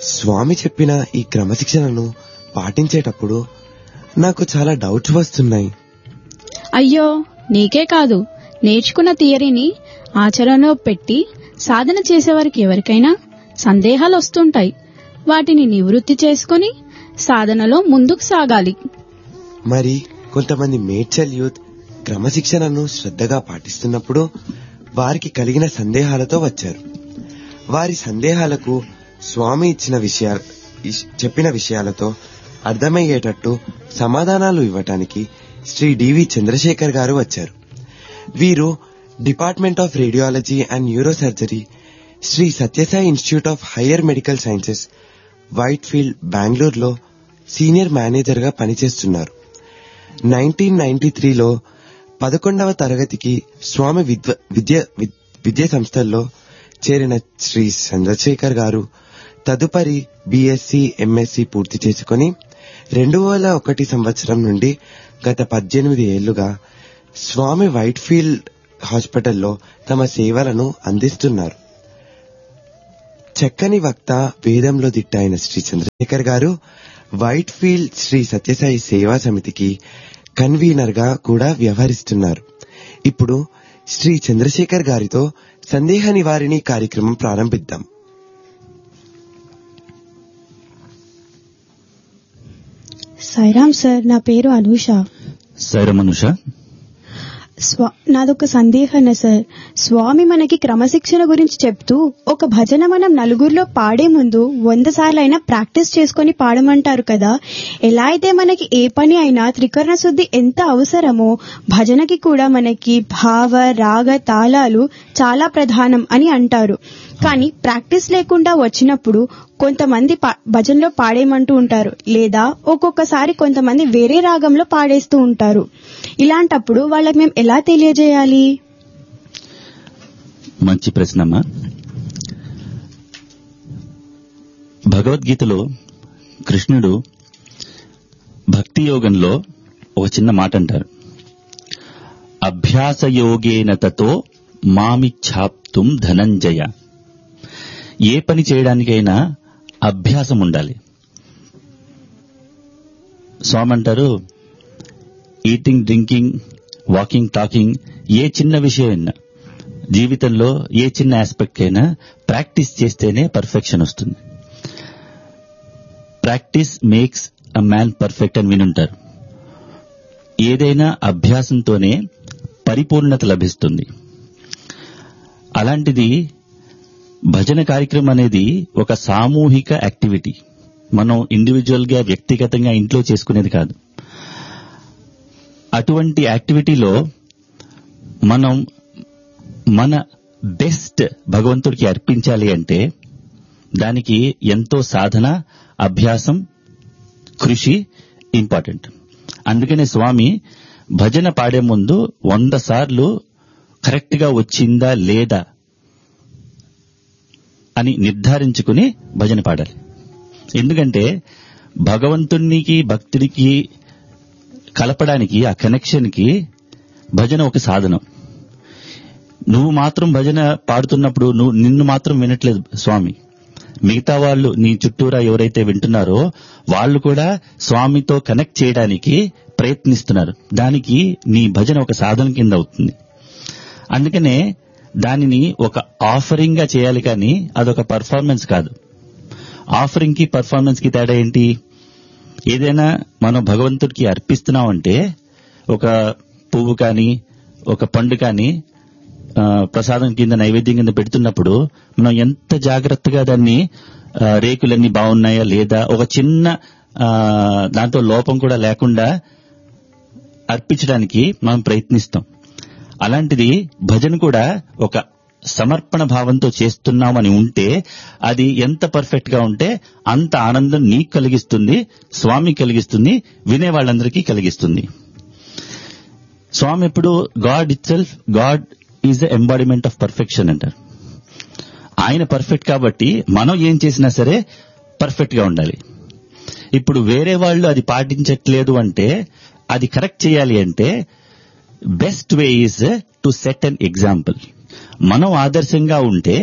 స్వామి చెప్పిన ఈ క్రమశిక్షణను పాటించేటప్పుడు నాకు చాలా డౌట్స్ వస్తున్నాయి అయ్యో నీకే కాదు నేర్చుకున్న థియరీని ఆచరణలో పెట్టి సాధన చేసేవారికి ఎవరికైనా సందేహాలు వస్తుంటాయి వాటిని నివృత్తి చేసుకొని సాధనలో ముందుకు సాగాలి మరి కొంతమంది మేడ్చల్ యూత్ క్రమశిక్షణను శ్రద్ధగా పాటిస్తున్నప్పుడు వారికి కలిగిన సందేహాలతో వచ్చారు వారి సందేహాలకు స్వామి ఇచ్చిన విషయాలు ఇష్- చెప్పిన విషయాలతో అర్థమయ్యేటట్టు సమాధానాలు ఇవ్వటానికి శ్రీ డివి చంద్రశేఖర్ గారు వచ్చారు వీరు department of radiology and neuro surgery Sri Sathya Sai institute of higher medical sciences Whitefield బెంగళూరులో సీనియర్ మేనేజర్ గా పనిచేస్తున్నారు నైన్టీన్ నైన్టీ త్రీలో పదకొండవ తరగతికి స్వామి విద్వ విద్య విద్- విద్యా సంస్థల్లో చేరిన శ్రీ చంద్రశేఖర్ గారు తదుపరి బీఎస్సీ ఎంఎస్సీ పూర్తి చేసుకుని రెండు వేల ఒకటి సంవత్సరం నుండి గత పద్దెనిమిది ఏళ్లుగా స్వామి వైట్ ఫీల్డ్ హాస్పిటల్లో తమ సేవలను అందిస్తున్నారు చక్కని వక్త వేదంలో దిట్టైన శ్రీ చంద్రశేఖర్ గారు వైట్ ఫీల్డ్ శ్రీ సత్యసాయి సేవా సమితికి కన్వీనర్ గా కూడా వ్యవహరిస్తున్నారు ఇప్పుడు శ్రీ చంద్రశేఖర్ గారితో సందేహ నివారిణి కార్యక్రమం ప్రారంభిద్దాం సాయిరామ్ సార్ నా పేరు అనూష సైరమనుష స్వా నాదొక సందేహన సార్ స్వామి మనకి క్రమశిక్షణ గురించి చెప్తూ ఒక భజన మనం నలుగురిలో పాడే ముందు వంద సార్లైనా ప్రాక్టీస్ చేసుకొని పాడమంటారు కదా ఎలా అయితే మనకి ఏ పని అయినా త్రికరణ శుద్ధి ఎంత అవసరమో భజనకి కూడా మనకి భావ రాగ తాళాలు చాలా ప్రధానం అని అంటారు కానీ ప్రాక్టీస్ లేకుండా వచ్చినప్పుడు కొంతమంది పా- భజనలో పాడేయమంటూ ఉంటారు లేదా ఒక్కొక్కసారి కొంతమంది వేరే రాగంలో పాడేస్తూ ఉంటారు ఇలాంటప్పుడు వాళ్ళకి మేము ఎలా తెలియజేయాలి మంచి ప్రశ్నమ్మా భగవద్గీతలో కృష్ణుడు భక్తి యోగంలో ఒక చిన్న మాట అంటారు అభ్యాసయోగేన తతో మామిచ్ఛాప్తుం ధనంజయ ఏ పని చేయడానికైనా అభ్యాసం ఉండాలి స్వామి అంటారు ఈటింగ్ డ్రింకింగ్ వాకింగ్ టాకింగ్ ఏ చిన్న విషయమైనా జీవితంలో ఏ చిన్న ఆస్పెక్ట్ అయినా ప్రాక్టీస్ చేస్తేనే పర్ఫెక్షన్ వస్తుంది practice makes a man perfect అని వినుంటారు ఏదైనా అభ్యాసంతోనే పరిపూర్ణత లభిస్తుంది అలాంటిది భజన కార్యక్రమం అనేది ఒక సామూహిక యాక్టివిటీ మనం ఇండివిజువల్ గా వ్యక్తిగతంగా ఇంట్లో చేసుకునేది కాదు అటువంటి యాక్టివిటీలో మనం మన బెస్ట్ భగవంతుడికి అర్పించాలి అంటే దానికి ఎంతో సాధన అభ్యాసం కృషి ఇంపార్టెంట్ అందుకనే స్వామి భజన పాడే ముందు వంద సార్లు కరెక్ట్ గా వచ్చిందా లేదా అని నిర్ధారించుకుని భజన పాడాలి ఎందుకంటే భగవంతునికి భక్తుడికి కలపడానికి ఆ కనెక్షన్ కి భజన ఒక సాధనం నువ్వు మాత్రం భజన పాడుతున్నప్పుడు నువ్వు నిన్ను మాత్రం వినట్లేదు స్వామి మిగతా వాళ్ళు నీ చుట్టూరా ఎవరైతే వింటున్నారో వాళ్ళు కూడా స్వామితో కనెక్ట్ చేయడానికి ప్రయత్నిస్తున్నారు దానికి నీ భజన ఒక సాధన కింద అవుతుంది అందుకనే దానిని ఒక ఆఫరింగ్ గా చేయాలి కానీ అదొక పర్ఫార్మెన్స్ కాదు ఆఫరింగ్ కి పర్ఫార్మెన్స్ కి తేడా ఏంటి ఏదైనా మనం భగవంతుడికి అర్పిస్తున్నామంటే ఒక పువ్వు కానీ ఒక పండు కానీ ఆ, ప్రసాదం కింద నైవేద్యం కింద పెడుతున్నప్పుడు మనం ఎంత జాగ్రత్తగా దాన్ని ఆ, రేకులన్నీ బాగున్నాయా లేదా ఒక చిన్న ఆ, దాంట్లో లోపం కూడా లేకుండా అర్పించడానికి మనం ప్రయత్నిస్తాం అలాంటిది భజన కూడా ఒక సమర్పణ భావంతో చేస్తున్నామని ఉంటే అది ఎంత పర్ఫెక్ట్ గా ఉంటే అంత ఆనందం నీకు కలిగిస్తుంది స్వామి కలిగిస్తుంది వినే వాళ్ళందరికీ కలిగిస్తుంది స్వామి ఎప్పుడు god itself God is the embodiment of perfection అంటారు ఆయన పర్ఫెక్ట్ కాబట్టి మనం ఏం చేసినా సరే పర్ఫెక్ట్ గా ఉండాలి ఇప్పుడు వేరే వాళ్ళు అది పాటించట్లేదు అంటే అది కరెక్ట్ చేయాలి అంటే best way is to set an example మనం ఆదర్శంగా ఉంటే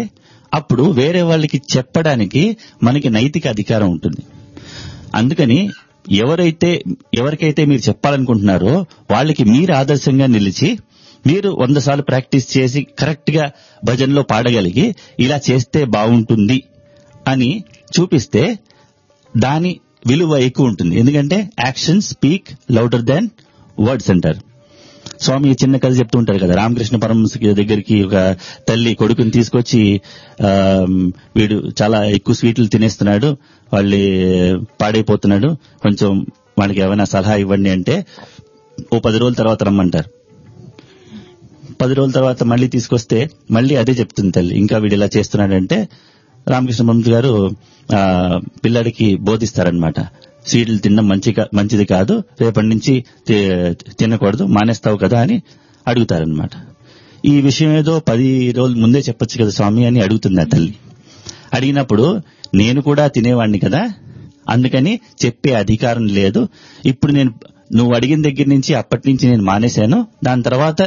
అప్పుడు వేరే వాళ్ళకి చెప్పడానికి మనకి నైతిక అధికారం ఉంటుంది అందుకని ఎవరైతే ఎవరికైతే మీరు చెప్పాలనుకుంటున్నారో వాళ్ళకి మీరు ఆదర్శంగా నిలిచి మీరు వంద సార్లు ప్రాక్టీస్ చేసి కరెక్ట్ గా భజనలో పాడగలిగి ఇలా చేస్తే బాగుంటుంది అని చూపిస్తే దాని విలువ ఎక్కువ ఉంటుంది ఎందుకంటే action speak louder than words అంటారు స్వామి ఈ చిన్న కథ చెప్తూ ఉంటారు కదా రామకృష్ణ పరమహంస దగ్గరికి ఒక తల్లి కొడుకుని తీసుకొచ్చి ఆ, వీడు చాలా ఎక్కువ స్వీట్లు తినేస్తున్నాడు వాళ్ళు పాడైపోతున్నాడు కొంచెం వాడికి ఏమైనా సలహా ఇవ్వండి అంటే ఓ పది రోజుల తర్వాత రమ్మంటారు పది రోజుల తర్వాత మళ్ళీ తీసుకొస్తే మళ్ళీ అదే చెప్తుంది తల్లి ఇంకా వీడు ఇలా చేస్తున్నాడంటే రామకృష్ణ పరమహంస గారు ఆ, పిల్లాడికి బోధిస్తారనమాట స్వీట్లు తినడం మంచి కా- మంచిది కాదు రేపటి నుంచి తి- తినకూడదు మానేస్తావు కదా అని అడుగుతారనమాట ఈ విషయం ఏదో పది రోజుల ముందే చెప్పొచ్చు కదా స్వామి అని అడుగుతుంది ఆ తల్లి అడిగినప్పుడు నేను కూడా తినేవాడిని కదా అందుకని చెప్పే అధికారం లేదు ఇప్పుడు నేను నువ్వు అడిగిన దగ్గర నుంచి అప్పటి నుంచి నేను మానేశాను దాని తర్వాత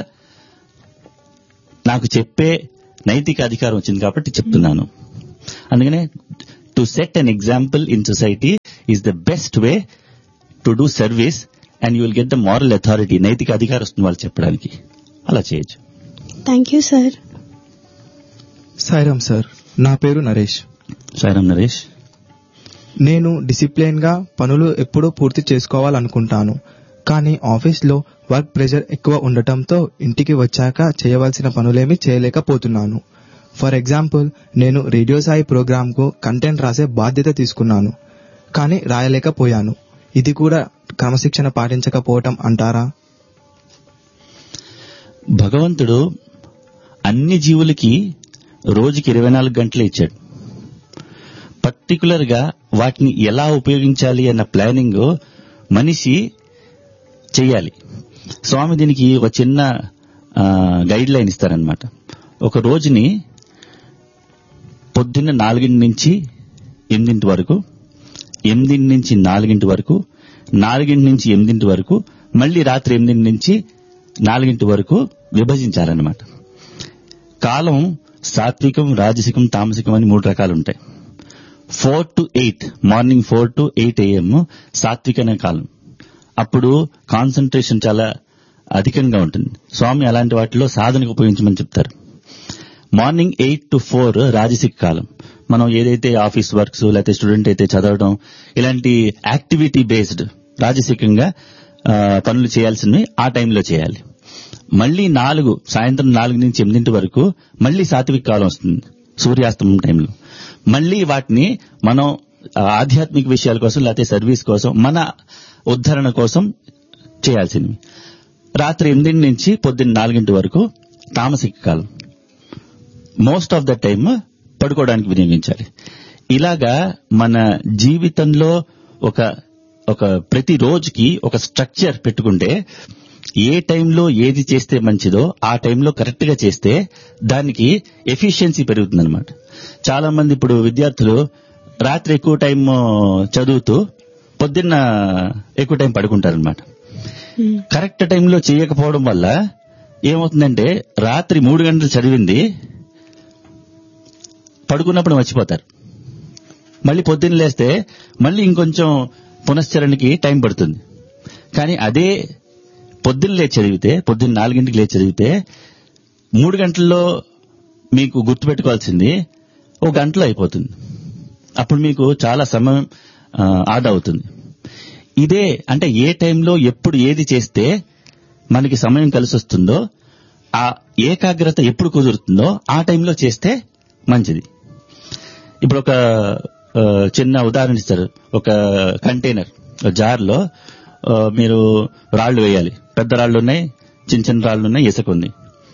నాకు చెప్పే నైతిక అధికారం వచ్చింది కాబట్టి చెప్తున్నాను అందుకనే to set an example in society is the best way to do service and you will get the moral authority నైతిక అధికారం వస్తుంది వాళ్ళు చెప్పడానికి అలా చేయొచ్చు thank you sir Sairam sir నా పేరు నరేష్ సాయిరామ్ నరేష్ నేను డిసిప్లైన్ గా పనులు ఎప్పుడూ పూర్తి చేసుకోవాలనుకుంటాను కానీ ఆఫీస్లో వర్క్ ప్రెషర్ ఎక్కువ ఉండటంతో ఇంటికి వచ్చాక చేయవలసిన పనులేమీ చేయలేకపోతున్నాను ఫర్ ఎగ్జాంపుల్ నేను రేడియో సాయి ప్రోగ్రాంకు కంటెంట్ రాసే బాధ్యత తీసుకున్నాను కానీ రాయలేకపోయాను ఇది కూడా క్రమశిక్షణ పాటించకపోవటం అంటారా భగవంతుడు అన్ని జీవులకి రోజుకి ఇరవై నాలుగు గంటలే ఇచ్చాడు పర్టికులర్ గా వాటిని ఎలా ఉపయోగించాలి అన్న ప్లానింగ్ మనిషి చెయ్యాలి స్వామి దీనికి ఒక చిన్న గైడ్ లైన్ ఇస్తారనమాట ఒక రోజుని పొద్దున్న నాలుగింటి నుంచి ఎనిమిదింటి వరకు ఎనిమిదింటి నుంచి నాలుగింటి వరకు నాలుగింటి నుంచి ఎనిమిదింటి వరకు మళ్ళీ రాత్రి ఎనిమిదింటి నుంచి నాలుగింటి వరకు విభజించాలన్నమాట కాలం సాత్వికం రాజసికం తామసికం అని మూడు రకాలు ఉంటాయి four to eight morning four to eight AM సాత్వికమైన కాలం అప్పుడు కాన్సన్ట్రేషన్ చాలా అధికంగా ఉంటుంది స్వామి అలాంటి వాటిలో సాధనకు ఉపయోగించమని చెప్తారు మార్నింగ్ ఎయిట్ టు ఫోర్ రాజసిక కాలం మనం ఏదైతే ఆఫీస్ వర్క్స్ లేకపోతే స్టూడెంట్ అయితే చదవడం ఇలాంటి యాక్టివిటీ బేస్డ్ రాజసికంగా ఆ, పనులు చేయాల్సినవి ఆ టైంలో చేయాలి మళ్ళీ నాలుగు సాయంత్రం నాలుగు నుంచి ఎనిమిదింటి వరకు మళ్ళీ సాత్విక కాలం వస్తుంది సూర్యాస్తమం టైంలో మళ్ళీ వాటిని మనం ఆధ్యాత్మిక విషయాల కోసం లేకపోతే సర్వీస్ కోసం మన ఉద్ధరణ కోసం చేయాల్సినవి రాత్రి ఎనిమిది నుంచి పొద్దున్న నాలుగింటి వరకు తామసిక కాలం మోస్ట్ ఆఫ్ ద టైమ్ పడుకోవడానికి వినియోగించాలి ఇలాగా మన జీవితంలో ఒక ఒక ప్రతి రోజుకి ఒక స్ట్రక్చర్ పెట్టుకుంటే ఏ టైంలో ఏది చేస్తే మంచిదో ఆ టైంలో కరెక్ట్ గా చేస్తే దానికి ఎఫిషియన్సీ పెరుగుతుందన్నమాట చాలా మంది ఇప్పుడు విద్యార్థులు రాత్రి ఎక్కువ టైం చదువుతూ పొద్దున్న ఎక్కువ టైం పడుకుంటారనమాట కరెక్ట్ టైంలో చేయకపోవడం వల్ల ఏమవుతుందంటే రాత్రి మూడు గంటలు చదివింది పడుకున్నప్పుడు మర్చిపోతారు మళ్ళీ పొద్దున్న లేస్తే మళ్ళీ ఇంకొంచెం పునశ్చరణకి టైం పడుతుంది కానీ అదే పొద్దున్న లేచి చదివితే పొద్దున్న నాలుగింటికి లేచి చదివితే మూడు గంటల్లో మీకు గుర్తుపెట్టుకోవాల్సింది ఒక గంటలో అయిపోతుంది అప్పుడు మీకు చాలా సమయం ఆ, ఆదా అవుతుంది ఇదే అంటే ఏ టైంలో ఎప్పుడు ఏది చేస్తే మనకి సమయం కలిసి వస్తుందో ఆ ఏకాగ్రత ఎప్పుడు కుదురుతుందో ఆ టైంలో చేస్తే మంచిది ఇప్పుడు ఒక ఆ, చిన్న ఉదాహరణ ఇస్తారు ఒక కంటైనర్ జార్లో ఆ, మీరు రాళ్లు వేయాలి పెద్ద రాళ్లు ఉన్నాయి చిన్న చిన్న రాళ్లు ఉన్నాయి ఇసుక ఉంది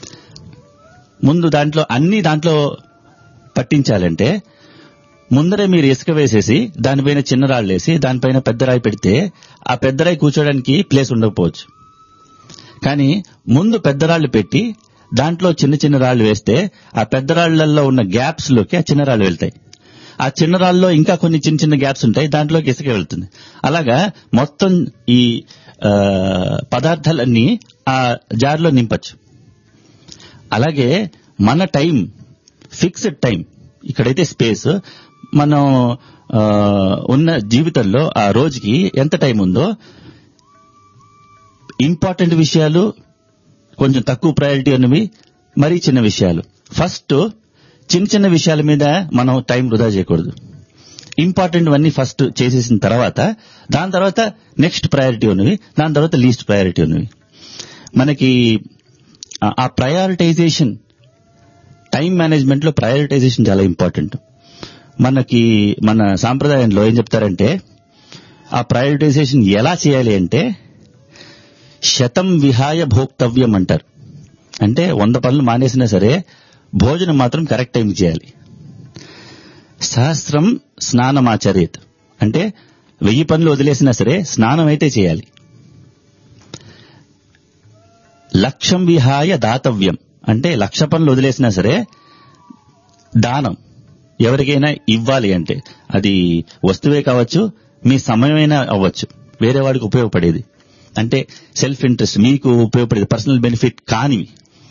ముందు దాంట్లో అన్ని దాంట్లో పట్టించాలంటే ముందరే మీరు ఇసుక వేసేసి దానిపైన చిన్న రాళ్ళు వేసి దానిపైన పెద్ద రాయి పెడితే ఆ పెద్ద రాయి కూర్చోడానికి ప్లేస్ ఉండకపోవచ్చు కానీ ముందు పెద్ద రాళ్ళు పెట్టి దాంట్లో చిన్న చిన్న రాళ్ళు వేస్తే ఆ పెద్ద రాళ్లలో ఉన్న గ్యాప్స్ లోకి ఆ చిన్న రాళ్ళు వెళ్తాయి ఆ చిన్న రాళ్ళలో ఇంకా కొన్ని చిన్న చిన్న గ్యాప్స్ ఉంటాయి దాంట్లోకి ఇసుక వెళ్తుంది అలాగా మొత్తం ఈ ఆ, పదార్థాలన్నీ ఆ జార్లో నింపచ్చు అలాగే మన టైం ఫిక్స్డ్ టైం ఇక్కడైతే స్పేస్ మనం ఆ, ఉన్న జీవితంలో ఆ రోజుకి ఎంత టైం ఉందో ఇంపార్టెంట్ విషయాలు కొంచెం తక్కువ ప్రయారిటీ ఉన్నవి మరీ చిన్న విషయాలు ఫస్ట్ చిన్న చిన్న విషయాల మీద మనం టైం వృధా చేయకూడదు ఇంపార్టెంట్ అన్ని ఫస్ట్ చేసేసిన తర్వాత దాని తర్వాత నెక్స్ట్ ప్రయారిటీ ఉన్నవి దాని తర్వాత లీస్ట్ ప్రయారిటీ ఉన్నవి మనకి ఆ- ఆ ప్రయారిటైజేషన్ టైం మేనేజ్మెంట్ లో ప్రయారిటైజేషన్ చాలా ఇంపార్టెంట్ మనకి మన సాంప్రదాయంలో ఏం చెప్తారంటే ఆ ప్రయారిటైజేషన్ ఎలా చేయాలి అంటే శతం విహాయ భోక్తవ్యం అంటారు అంటే వంద పనులు మానేసినా సరే భోజనం మాత్రం కరెక్ట్ టైంకి చేయాలి సహస్రం స్నానమాచరేత్ అంటే వెయ్యి పనులు వదిలేసినా సరే స్నానం అయితే చేయాలి లక్ష్యం విహాయ దాతవ్యం అంటే లక్ష పనులు వదిలేసినా సరే దానం ఎవరికైనా ఇవ్వాలి అంటే అది వస్తువే కావచ్చు మీ సమయమైనా అవ్వచ్చు వేరే వాడికి ఉపయోగపడేది అంటే సెల్ఫ్ ఇంట్రెస్ట్ మీకు ఉపయోగపడేది పర్సనల్ బెనిఫిట్ కానివి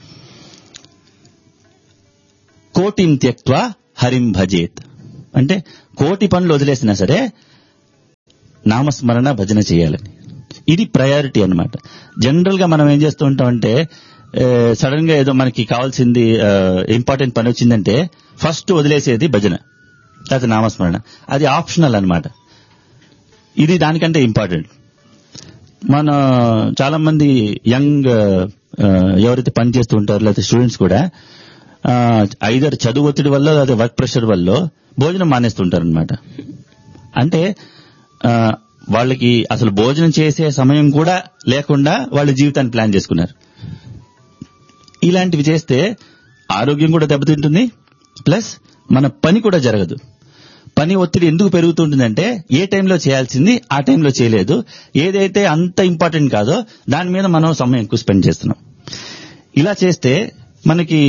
కోటిం త్యక్వా హరిం భజేత్ అంటే కోటి పనులు వదిలేసినా సరే నామస్మరణ భజన చేయాలని ఇది ప్రయారిటీ అన్నమాట జనరల్ గా మనం ఏం చేస్తూ ఉంటామంటే సడన్ గా ఏదో మనకి కావాల్సింది ఇంపార్టెంట్ పని వచ్చిందంటే ఫస్ట్ వదిలేసేది భజన అది నామస్మరణ అది ఆప్షనల్ అన్నమాట ఇది దానికంటే ఇంపార్టెంట్ మన చాలా మంది యంగ్ ఎవరైతే పని చేస్తూ ఉంటారో లేకపోతే స్టూడెంట్స్ కూడా ఐదర్ చదువు ఒత్తిడి వల్ల లేదా వర్క్ ప్రెషర్ వల్ల భోజనం మానేస్తుంటారు అనమాట అంటే ఆ, వాళ్ళకి అసలు భోజనం చేసే సమయం కూడా లేకుండా వాళ్ళ జీవితాన్ని ప్లాన్ చేసుకున్నారు ఇలాంటివి చేస్తే ఆరోగ్యం కూడా దెబ్బతింటుంది ప్లస్ మన పని కూడా జరగదు పని ఒత్తిడి ఎందుకు పెరుగుతుంటుందంటే ఏ టైంలో చేయాల్సింది ఆ టైంలో చేయలేదు ఏదైతే అంత ఇంపార్టెంట్ కాదో దాని మీద మనం సమయం ఎక్కువ స్పెండ్ చేస్తున్నాం ఇలా చేస్తే మనకి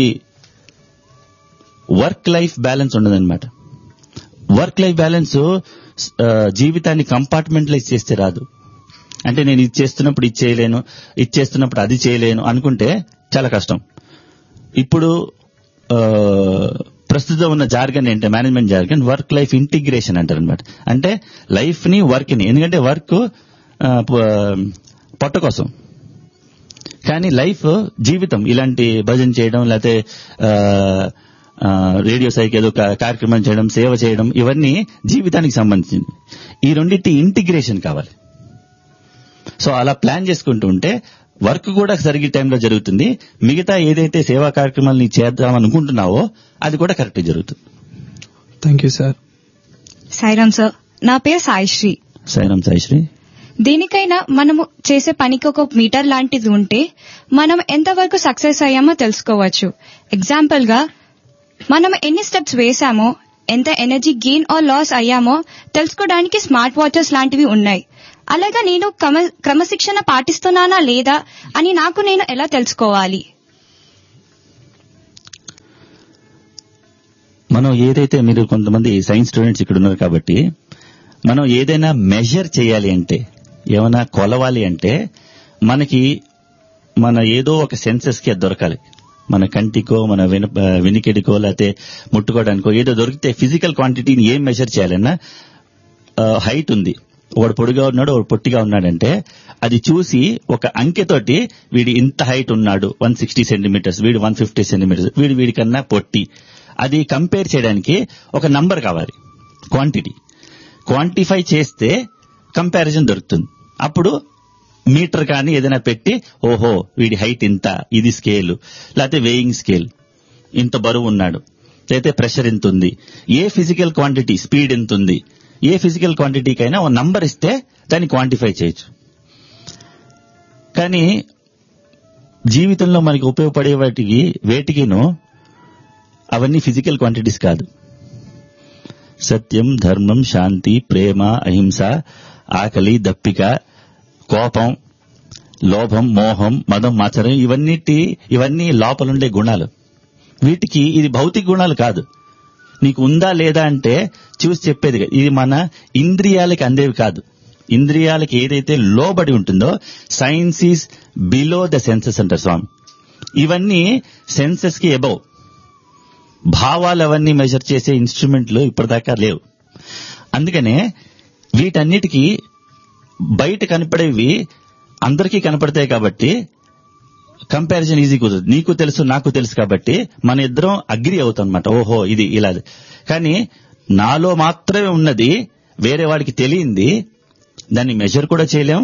వర్క్ లైఫ్ బ్యాలెన్స్ ఉండదన్నమాట వర్క్ లైఫ్ బ్యాలెన్స్ ఆ, జీవితాన్ని కంపార్ట్మెంటలైజ్ చేస్తే రాదు అంటే నేను ఇది చేస్తున్నప్పుడు ఇది చేయలేను ఇది చేస్తున్నప్పుడు అది చేయలేను అనుకుంటే చాలా కష్టం ఇప్పుడు ఆ, ప్రస్తుతం ఉన్న జార్గన్ ఏంటంటే management jargon work life integration అంటారు అనమాట అంటే లైఫ్ ని వర్క్ ని ఎందుకంటే వర్క్ పొట్ట కోసం కానీ లైఫ్ జీవితం ఇలాంటి భజన చేయడం లేకపోతే ఆ, ఆ, రేడియో సైకి ఏదో కా- కార్యక్రమం చేయడం సేవ చేయడం ఇవన్నీ జీవితానికి సంబంధించింది ఈ రెండింటి ఇంటిగ్రేషన్ కావాలి సో అలా ప్లాన్ చేసుకుంటూ ఉంటే వర్క్ కూడా సరిగ్గా టైంలో జరుగుతుంది మిగతా ఏదైతే సేవా కార్యక్రమాలు చేద్దాం అనుకుంటున్నావో అది కూడా కరెక్ట్ జరుగుతుంది thank you sir Sairam sir నా పేరు సాయిశ్రీ సైనం సాయిశ్రీ దేనికైనా మనము చేసే పనికి ఒక మీటర్ లాంటిది ఉంటే మనం ఎంతవరకు సక్సెస్ అయ్యామో తెలుసుకోవచ్చు ఎగ్జాంపుల్ గా మనం ఎన్ని స్టెప్స్ వేసామో ఎంత ఎనర్జీ గెయిన్ ఆర్ లాస్ అయ్యామో తెలుసుకోవడానికి స్మార్ట్ వాచెస్ లాంటివి ఉన్నాయి అలాగా నేను క్రమ- క్రమశిక్షణ పాటిస్తున్నానా లేదా అని నాకు నేను ఎలా తెలుసుకోవాలి మనం ఏదైతే మీరు కొంతమంది సైన్స్ స్టూడెంట్స్ ఇక్కడ ఉన్నారు కాబట్టి మనం ఏదైనా మెజర్ చేయాలి అంటే ఏమైనా కొలవాలి అంటే మనకి మన ఏదో ఒక సెన్సెస్ కి అది దొరకాలి మన కంటికో మన విన వినికిడికో లేకపోతే ముట్టుకోవడానికో ఏదో దొరికితే ఫిజికల్ క్వాంటిటీని ఏం మెజర్ చేయాలన్నా హైట్ ఉంది ఒకడు పొడిగా ఉన్నాడు ఒకడు పొట్టిగా ఉన్నాడంటే అది చూసి ఒక అంకెతోటి వీడి ఇంత హైట్ ఉన్నాడు వన్ సిక్స్టీ సెంటీమీటర్స్ వీడు వన్ ఫిఫ్టీ సెంటీమీటర్స్ వీడు వీడికన్నా పొట్టి అది కంపేర్ చేయడానికి ఒక నంబర్ కావాలి క్వాంటిటీ క్వాంటిఫై చేస్తే కంపారిజన్ దొరుకుతుంది అప్పుడు మీటర్ కానీ ఏదైనా పెట్టి ఓహో వీడి హైట్ ఇంత ఇది స్కేల్ లేకపోతే వేయింగ్ స్కేల్ ఇంత బరువు ఉన్నాడు లేకపోతే ప్రెషర్ ఎంత ఉంది ఏ ఫిజికల్ క్వాంటిటీ స్పీడ్ ఎంత ఉంది ఏ ఫిజికల్ క్వాంటిటీకైనా ఒక నంబర్ ఇస్తే దాన్ని క్వాంటిఫై చేయొచ్చు కానీ జీవితంలో మనకి ఉపయోగపడే వాటికి వేటికిను అవన్నీ ఫిజికల్ క్వాంటిటీస్ కాదు సత్యం ధర్మం శాంతి ప్రేమ అహింస ఆకలి దప్పిక కోపం లోభం మోహం మదం మాచరం ఇవన్నిటి ఇవన్నీ లోపలుండే గుణాలు వీటికి ఇది భౌతిక గుణాలు కాదు నీకు ఉందా లేదా అంటే చూసి చెప్పేది కాదు. ఇది మన ఇంద్రియాలకి అందేవి కాదు ఇంద్రియాలకి ఏదైతే లోబడి ఉంటుందో science is below the senses అంటారు స్వామి ఇవన్నీ సెన్సెస్ కి అబౌవ్ భావాలు అవన్నీ మెజర్ చేసే ఇన్స్ట్రుమెంట్లు ఇప్పటిదాకా లేవు అందుకనే వీటన్నిటికీ బయట కనపడేవి అందరికీ కనపడతాయి కాబట్టి కంపారిజన్ ఈజీ కుదరదు నీకు తెలుసు నాకు తెలుసు కాబట్టి మన ఇద్దరం అగ్రి అవుతాం అనమాట ఓహో ఇది ఇలా కానీ నాలో మాత్రమే ఉన్నది వేరే వాడికి తెలియంది దాన్ని మెజర్ కూడా చేయలేం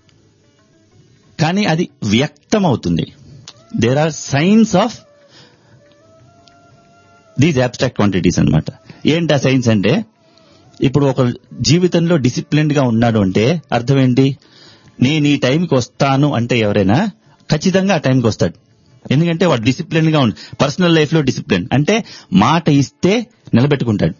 కానీ అది వ్యక్తం అవుతుంది there are signs of these abstract quantities అన్నమాట ఏంటి ఆ సైన్స్ అంటే ఇప్పుడు ఒక జీవితంలో డిసిప్లిన్డ్ గా ఉన్నాడు అంటే అర్థం ఏంటి నేను ఈ టైంకి వస్తాను అంటే ఎవరైనా ఖచ్చితంగా ఆ టైంకి వస్తాడు ఎందుకంటే వాడు డిసిప్లిన్ గా ఉంది పర్సనల్ లైఫ్ లో డిసిప్లిన్ అంటే మాట ఇస్తే నిలబెట్టుకుంటాడు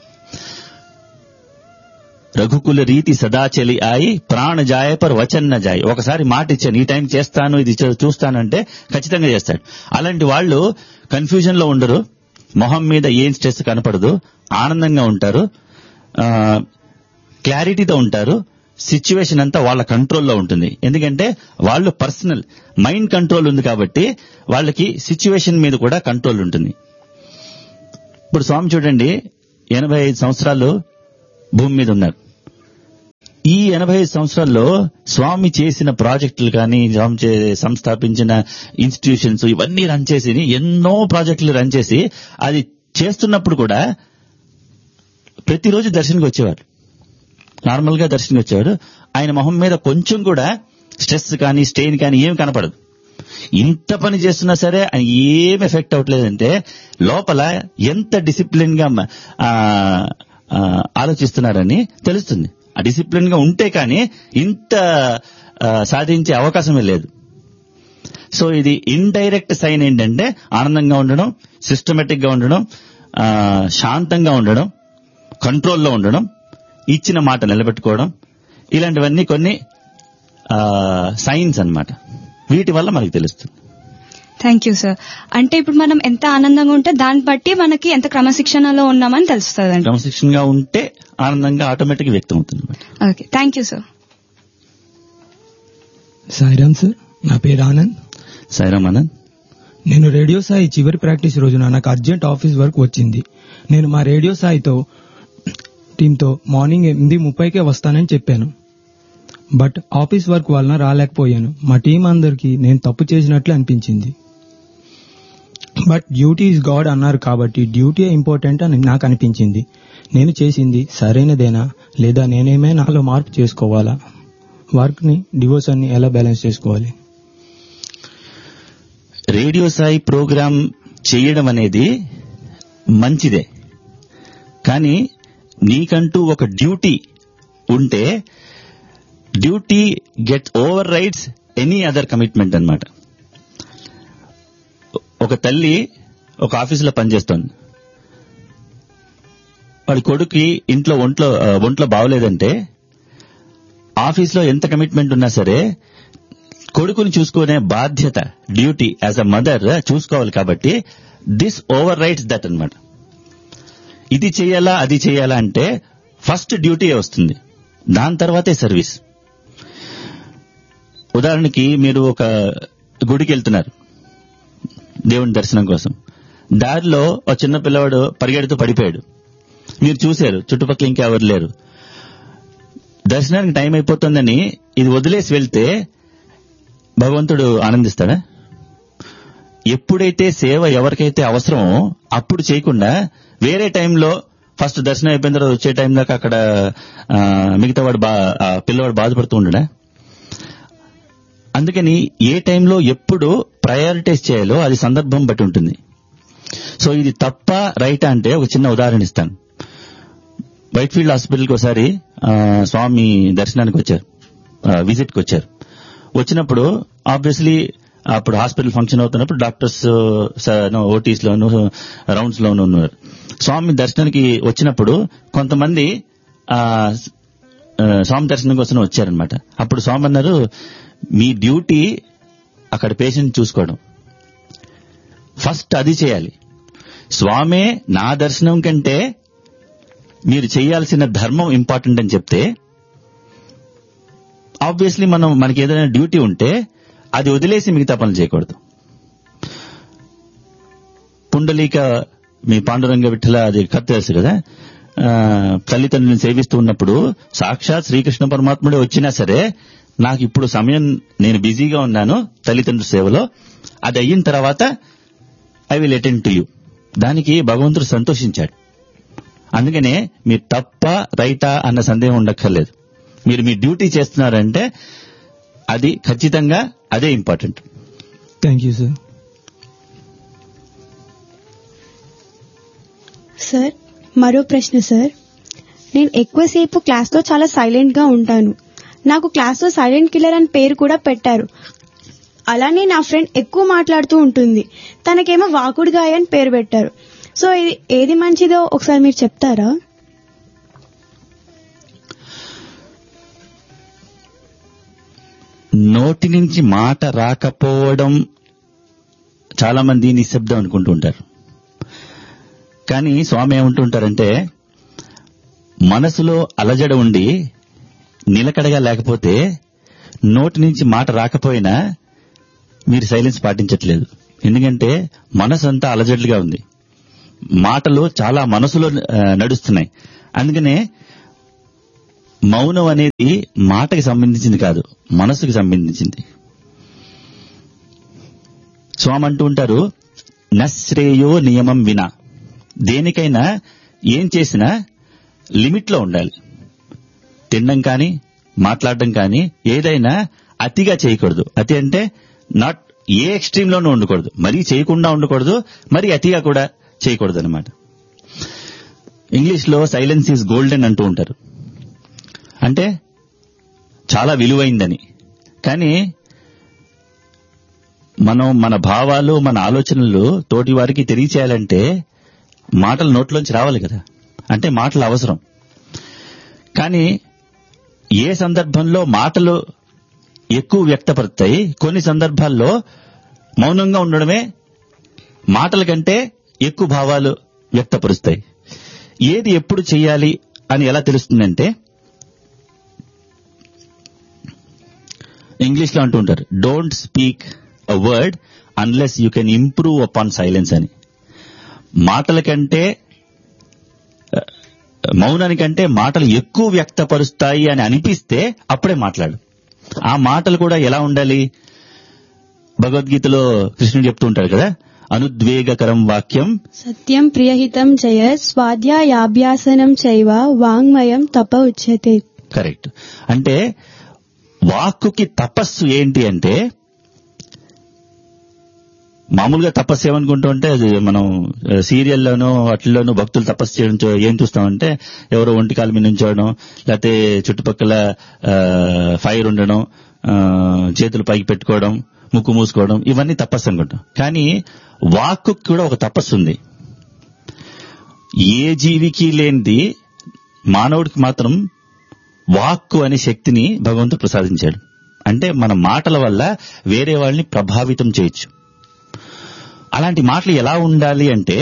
రఘుకుల రీతి సదా చెలి ఆయి ప్రాణ జాయ పర్ వచన్ న జాయ్ ఒకసారి మాట ఇచ్చాను ఈ టైం చేస్తాను ఇది చే- చూస్తానంటే ఖచ్చితంగా చేస్తాడు అలాంటి వాళ్ళు కన్ఫ్యూజన్ లో ఉండరు మొహం మీద ఏం స్ట్రెస్ కనపడదు ఆనందంగా ఉంటారు క్లారిటీతో ఉంటారు సిచ్యువేషన్ అంతా వాళ్ళ కంట్రోల్లో ఉంటుంది ఎందుకంటే వాళ్ళు పర్సనల్ మైండ్ కంట్రోల్ ఉంది కాబట్టి వాళ్ళకి సిచ్యువేషన్ మీద కూడా కంట్రోల్ ఉంటుంది ఇప్పుడు స్వామి చూడండి ఎనభై ఐదు సంవత్సరాలు భూమి మీద ఉన్నారు ఈ ఎనభై ఐదు సంవత్సరాల్లో స్వామి చేసిన ప్రాజెక్టులు కానీ స్వామి చే- సంస్థాపించిన ఇన్స్టిట్యూషన్స్ ఇవన్నీ రన్ చేసి ఎన్నో ప్రాజెక్టులు రన్ చేసి అది చేస్తున్నప్పుడు కూడా ప్రతిరోజు దర్శనకి వచ్చేవారు నార్మల్ గా దర్శనకి వచ్చేవాడు ఆయన మొహం మీద కొంచెం కూడా స్ట్రెస్ కానీ స్టెయిన్ కానీ ఏం కనపడదు ఇంత పని చేస్తున్నా సరే ఆయన ఏం ఎఫెక్ట్ అవ్వట్లేదంటే లోపల ఎంత డిసిప్లిన్ గా మ- ఆ, ఆ, ఆలోచిస్తున్నారని తెలుస్తుంది ఆ డిసిప్లిన్ గా ఉంటే కానీ ఇంత ఆ, సాధించే అవకాశమే లేదు సో ఇది ఇండైరెక్ట్ సైన్ ఏంటంటే ఆనందంగా ఉండడం సిస్టమేటిక్ గా ఉండడం ఆ, శాంతంగా ఉండడం కంట్రోల్లో ఉండడం ఇచ్చిన మాట నిలబెట్టుకోవడం ఇలాంటివన్నీ కొన్ని సైన్స్ అన్నమాట వీటి వల్ల మనకు తెలుస్తుంది థ్యాంక్ యూ సార్ అంటే ఇప్పుడు మనం ఎంత ఆనందంగా ఉంటే దాన్ని బట్టి మనకి ఎంత క్రమశిక్షణలో ఉన్నామని తెలుస్తుంది క్రమశిక్షణగా ఉంటే ఆనందంగా ఆటోమేటిక్ వ్యక్తం అవుతుంది అన్నమాట okay thank you sir Sairam sir నా పేరు ఆనంద్ సాయిరామ్ ఆనంద్ నేను రేడియో సాయి చివరి ప్రాక్టీస్ రోజున నాకు అర్జెంట్ ఆఫీస్ వర్క్ వచ్చింది నేను మా రేడియో సాయితో టీంతో మార్నింగ్ ఎనిమిది ముప్పైకే వస్తానని చెప్పాను బట్ ఆఫీస్ వర్క్ వలన రాలేకపోయాను మా టీం అందరికీ నేను తప్పు చేసినట్లు అనిపించింది బట్ డ్యూటీ ఇస్ గాడ్ అన్నారు కాబట్టి డ్యూటీ ఇంపార్టెంట్ అని నాకు అనిపించింది నేను చేసింది సరైనదేనా లేదా నేనేమే నాలో మార్పు చేసుకోవాలా వర్క్ ని డివోషన్ ని ఎలా బ్యాలెన్స్ చేసుకోవాలి రేడియో సాయి ప్రోగ్రాం చేయడం అనేది మంచిదే కానీ నీకంటూ ఒక డ్యూటీ ఉంటే duty get overrides any other commitment అన్నమాట ఒక తల్లి ఒక ఆఫీసులో పనిచేస్తోంది వాడి కొడుకు ఇంట్లో ఒంట్లో ఆ, ఒంట్లో బాగోలేదంటే ఆఫీస్లో ఎంత కమిట్మెంట్ ఉన్నా సరే కొడుకుని చూసుకునే బాధ్యత డ్యూటీ యాజ్ అ మదర్ చూసుకోవాలి కాబట్టి దిస్ ఓవర్ రైట్స్ దట్ అన్నమాట ఇది చేయాలా అది చేయాలా అంటే ఫస్ట్ డ్యూటీ వస్తుంది దాని తర్వాతే సర్వీస్ ఉదాహరణకి మీరు ఒక గుడికి వెళ్తున్నారు దేవుని దర్శనం కోసం దారిలో ఒక చిన్న పిల్లవాడు పరిగెడుతూ పడిపోయాడు మీరు చూశారు చుట్టుపక్కల ఇంకెవరు లేరు దర్శనానికి టైం అయిపోతుందని ఇది వదిలేసి వెళ్తే భగవంతుడు ఆనందిస్తాడా ఎప్పుడైతే సేవ ఎవరికైతే అవసరమో అప్పుడు చేయకుండా వేరే టైంలో ఫస్ట్ దర్శనం అయిపోయిన తర్వాత వచ్చే టైం దాకా అక్కడ ఆ, మిగతా వాడు బా ఆ పిల్లవాడు బాధపడుతూ ఉండడా అందుకని ఏ టైంలో ఎప్పుడు ప్రయారిటైజ్ చేయాలో అది సందర్భం బట్టి ఉంటుంది సో ఇది తప్ప రైటా అంటే ఒక చిన్న ఉదాహరణ ఇస్తాను వైట్ ఫీల్డ్ హాస్పిటల్కి ఒకసారి ఆ, స్వామి దర్శనానికి వచ్చారు విజిట్ కి వచ్చారు వచ్చినప్పుడు ఆబ్వియస్లీ అప్పుడు హాస్పిటల్ ఫంక్షన్ అవుతున్నప్పుడు డాక్టర్స్ ఓటీస్ లోను రౌండ్స్ లోను ఉన్నారు స్వామి దర్శనానికి వచ్చినప్పుడు కొంతమంది ఆ, ఆ, స్వామి దర్శనం కోసం వచ్చారనమాట అప్పుడు స్వామి అన్నారు మీ డ్యూటీ అక్కడ పేషెంట్ చూసుకోవడం ఫస్ట్ అది చేయాలి స్వామే నా దర్శనం కంటే మీరు చేయాల్సిన ధర్మం ఇంపార్టెంట్ అని చెప్తే ఆబ్వియస్లీ మనం మనకి ఏదైనా డ్యూటీ ఉంటే అది వదిలేసి మిగతా పనులు చేయకూడదు పుండలీక మీ పాండురంగ విఠల అది కథ తెలుసు కదా ఆ, తల్లిదండ్రులను సేవిస్తూ ఉన్నప్పుడు సాక్షాత్ శ్రీకృష్ణ పరమాత్ముడే వచ్చినా సరే నాకు ఇప్పుడు సమయం నేను బిజీగా ఉన్నాను తల్లిదండ్రుల సేవలో అది అయిన తర్వాత I will attend to you దానికి భగవంతుడు సంతోషించాడు అందుకనే మీరు తప్ప రైటా అన్న సందేహం ఉండక్కర్లేదు మీరు మీ డ్యూటీ చేస్తున్నారంటే అది ఖచ్చితంగా అదే important thank you sir sir మరో ప్రశ్న సార్ నేను ఎక్కువసేపు క్లాస్లో చాలా సైలెంట్ గా ఉంటాను నాకు క్లాస్లో సైలెంట్ కిల్లర్ అని పేరు కూడా పెట్టారు అలానే నా ఫ్రెండ్ ఎక్కువ మాట్లాడుతూ ఉంటుంది తనకేమో వాకుడుగాయ అని పేరు పెట్టారు సో ఇది ఏది మంచిదో ఒకసారి మీరు చెప్తారా నోటి నుంచి మాట రాకపోవడం చాలా మంది నిశ్శబ్దం అనుకుంటూ ఉంటారు కానీ స్వామి ఏమంటుంటారంటే మనసులో అలజడ ఉండి నిలకడగా లేకపోతే నోటి నుంచి మాట రాకపోయినా మీరు సైలెన్స్ పాటించట్లేదు ఎందుకంటే మనసు అంతా అలజడుగా ఉంది మాటలు చాలా మనసులో ఆ, నడుస్తున్నాయి అందుకనే మౌనం అనేది మాటకి సంబంధించింది కాదు మనసుకి సంబంధించింది స్వామి అంటూ ఉంటారు నశ్రేయో నియమం వినా దేనికైనా ఏం చేసినా లిమిట్లో ఉండాలి తినడం కానీ మాట్లాడడం కానీ ఏదైనా అతిగా చేయకూడదు అతి అంటే నాట్ ఏ ఎక్స్ట్రీమ్ లోనూ ఉండకూడదు మరీ చేయకుండా ఉండకూడదు మరీ అతిగా కూడా చేయకూడదు అనమాట ఇంగ్లీష్ లో సైలెన్స్ ఈజ్ గోల్డెన్ అంటూ ఉంటారు అంటే చాలా విలువైందని కానీ మనం మన భావాలు మన ఆలోచనలు తోటి వారికి తెలియచేయాలంటే మాటలు నోట్లోంచి రావాలి కదా అంటే మాటలు అవసరం కానీ ఏ సందర్భంలో మాటలు ఎక్కువ వ్యక్తపరుస్తాయి కొన్ని సందర్భాల్లో మౌనంగా ఉండడమే మాటల కంటే ఎక్కువ భావాలు వ్యక్తపరుస్తాయి ఏది ఎప్పుడు చేయాలి అని ఎలా తెలుస్తుందంటే ఇంగ్లీష్ లో అంటూ ఉంటారు don't speak a word unless you can improve upon silence అని మాటల కంటే ఆ, మౌనానికంటే మాటలు ఎక్కువ వ్యక్తపరుస్తాయి అని అనిపిస్తే అప్పుడే మాట్లాడు ఆ మాటలు కూడా ఎలా ఉండాలి భగవద్గీతలో కృష్ణుడు చెప్తూ ఉంటాడు కదా అనుద్వేగకరం వాక్యం సత్యం ప్రియహితం జయ స్వాధ్యాయాభ్యాసనం చైవ వాంగ్మయం తప ఉచ్యతే కరెక్ట్ అంటే వాక్కుకి తపస్సు ఏంటి అంటే మామూలుగా తపస్సు ఏమనుకుంటూ ఉంటే అది మనం ఆ, సీరియల్లోనూ వాటిల్లోనూ భక్తులు తపస్సు చేయడం చూ- ఏం చూస్తామంటే ఎవరో ఒంటి కాలు మీద నుంచోవడం లేకపోతే చుట్టుపక్కల ఆ, ఫైర్ ఉండడం ఆ, చేతులు పైకి పెట్టుకోవడం ముక్కు మూసుకోవడం ఇవన్నీ తపస్సు అనుకుంటాం కానీ వాక్కు కూడా ఒక తపస్సు ఉంది ఏ జీవికి లేనిది మానవుడికి మాత్రం వాక్కు అనే శక్తిని భగవంతుడు ప్రసాదించాడు అంటే మన మాటల వల్ల వేరే వాళ్ళని ప్రభావితం చేయొచ్చు అలాంటి మాటలు ఎలా ఉండాలి అంటే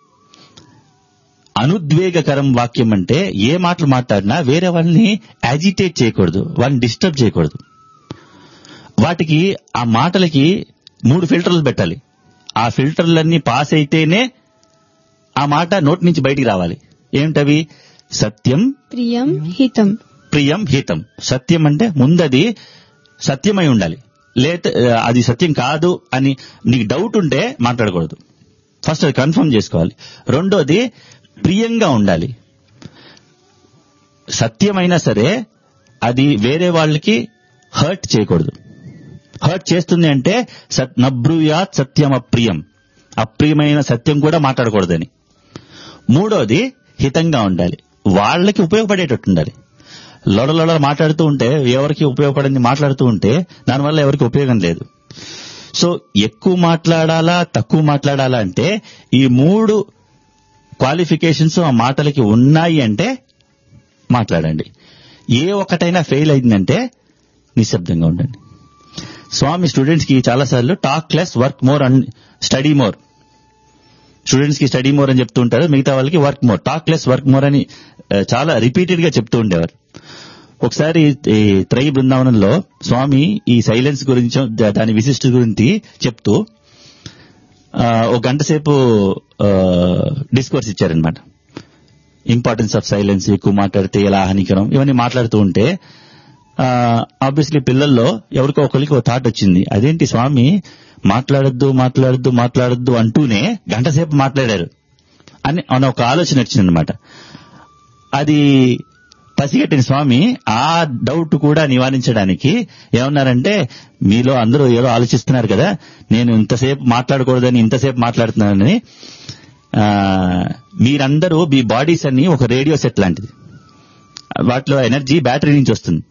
అనుద్వేగకరం వాక్యం అంటే ఏ మాటలు మాట్లాడినా వేరే వాళ్ళని యాజిటేట్ చేయకూడదు వాళ్ళని డిస్టర్బ్ చేయకూడదు వాటికి ఆ మాటలకి మూడు ఫిల్టర్లు పెట్టాలి ఆ ఫిల్టర్లన్నీ పాస్ అయితేనే ఆ మాట నోటి నుంచి బయటికి రావాలి ఏమిటవి సత్యం ప్రియం హితం ప్రియం హితం సత్యం అంటే ముందది సత్యమై ఉండాలి లేత అది సత్యం కాదు అని నీకు డౌట్ ఉంటే మాట్లాడకూడదు ఫస్ట్ అది కన్ఫర్మ్ చేసుకోవాలి రెండోది ప్రియంగా ఉండాలి సత్యమైనా సరే అది వేరే వాళ్ళకి హర్ట్ చేయకూడదు హర్ట్ చేస్తుంది అంటే సత్ నబ్రూయాత్ సత్యం అప్రియం అప్రియమైన సత్యం కూడా మాట్లాడకూడదని మూడోది హితంగా ఉండాలి వాళ్ళకి ఉపయోగపడేటట్టు ఉండాలి లొడలొడ మాట్లాడుతూ ఉంటే ఎవరికి ఉపయోగపడింది మాట్లాడుతూ ఉంటే దానివల్ల ఎవరికి ఉపయోగం లేదు సో ఎక్కువ మాట్లాడాలా తక్కువ మాట్లాడాలా అంటే ఈ మూడు క్వాలిఫికేషన్స్ ఆ మాటలకి ఉన్నాయి అంటే మాట్లాడండి ఏ ఒక్కటైనా ఫెయిల్ అయిందంటే నిశ్శబ్దంగా ఉండండి స్వామి స్టూడెంట్స్ కి చాలాసార్లు talk less work more and study more students కి స్టడీ మోర్ అని చెప్తూ ఉంటారు మిగతా వాళ్ళకి work more talk less work more అని ఆ, చాలా రిపీటెడ్ గా చెప్తూ ఉండేవారు ఒకసారి ఈ త్రై బృందావనంలో స్వామి ఈ సైలెన్స్ గురించి దా- దాని విశిష్ట గురించి చెప్తూ ఆ, ఒక గంట సేపు డిస్కోర్స్ ఇచ్చారనమాట ఇంపార్టెన్స్ ఆఫ్ సైలెన్స్ ఎక్కువ మాట్లాడితే ఎలా హానికరం ఇవన్నీ మాట్లాడుతూ ఉంటే ఆబ్వియస్లీ పిల్లల్లో ఎవరికో ఒకరికి ఒక థాట్ వచ్చింది అదేంటి స్వామి మాట్లాడొద్దు మాట్లాడొద్దు మాట్లాడొద్దు అంటూనే గంట సేపు మాట్లాడారు అని అని ఒక ఆలోచన వచ్చిందనమాట అది పసిగట్టిన స్వామి ఆ డౌట్ కూడా నివారించడానికి ఏమన్నారంటే మీలో అందరూ ఏదో ఆలోచిస్తున్నారు కదా నేను ఇంతసేపు మాట్లాడకూడదని ఇంతసేపు మాట్లాడుతున్నానని ఆ, మీరందరూ మీ బాడీస్ అన్ని ఒక రేడియో సెట్ లాంటిది వాటిలో ఎనర్జీ బ్యాటరీ నుంచి వస్తుంది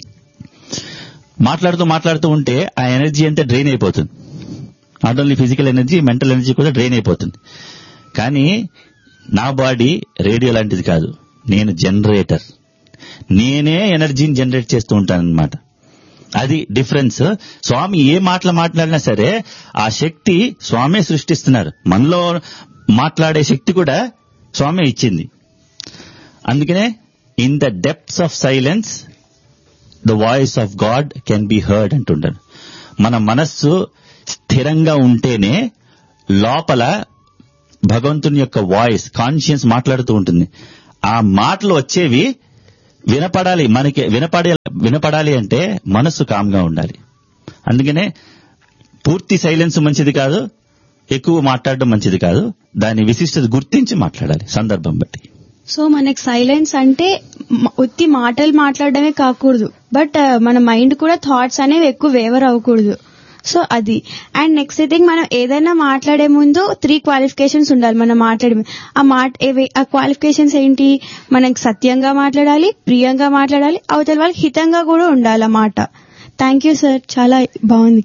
మాట్లాడుతూ మాట్లాడుతూ ఉంటే ఆ ఎనర్జీ అంతా డ్రైన్ అయిపోతుంది not only physical energy mental energy కూడా డ్రైన్ అయిపోతుంది కానీ నా బాడీ రేడియో లాంటిది కాదు నేను జనరేటర్ నేనే ఎనర్జీని జనరేట్ చేస్తూ ఉంటాను అనమాట అది డిఫరెన్స్ స్వామి ఏ మాటలు మాట్లాడినా సరే ఆ శక్తి స్వామే సృష్టిస్తున్నారు మనలో మాట్లాడే శక్తి కూడా స్వామే ఇచ్చింది అందుకనే in the depths of silence the voice of God can be heard అంటుంటారు మన మనస్సు స్థిరంగా ఉంటేనే లోపల భగవంతుని యొక్క వాయిస్ కాన్షియన్స్ మాట్లాడుతూ ఉంటుంది ఆ మాటలు వచ్చేవి వినపడాలి మనకి వినపడే వినపడాలి అంటే మనస్సు కామ్గా ఉండాలి అందుకనే పూర్తి సైలెన్స్ మంచిది కాదు ఎక్కువ మాట్లాడడం మంచిది కాదు దాని విశిష్టత గుర్తించి మాట్లాడాలి సందర్భం బట్టి సో మనకి సైలెన్స్ అంటే మ- ఉత్తి మాటలు మాట్లాడడమే కాకూడదు బట్ మన మైండ్ కూడా థాట్స్ అనేవి ఎక్కువ వేవర్ అవ్వకూడదు సో అది అండ్ నెక్స్ట్ థింగ్ మనం ఏదైనా మాట్లాడే ముందు త్రీ క్వాలిఫికేషన్స్ ఉండాలి మనం మాట్లాడే ముందు. ఆ మాట ఏవి- ఆ క్వాలిఫికేషన్స్ ఏంటి మనకి సత్యంగా మాట్లాడాలి ప్రియంగా మాట్లాడాలి అవతల వాళ్ళకి హితంగా కూడా ఉండాలి ఆ మాట థ్యాంక్ యూ సార్ చాలా బాగుంది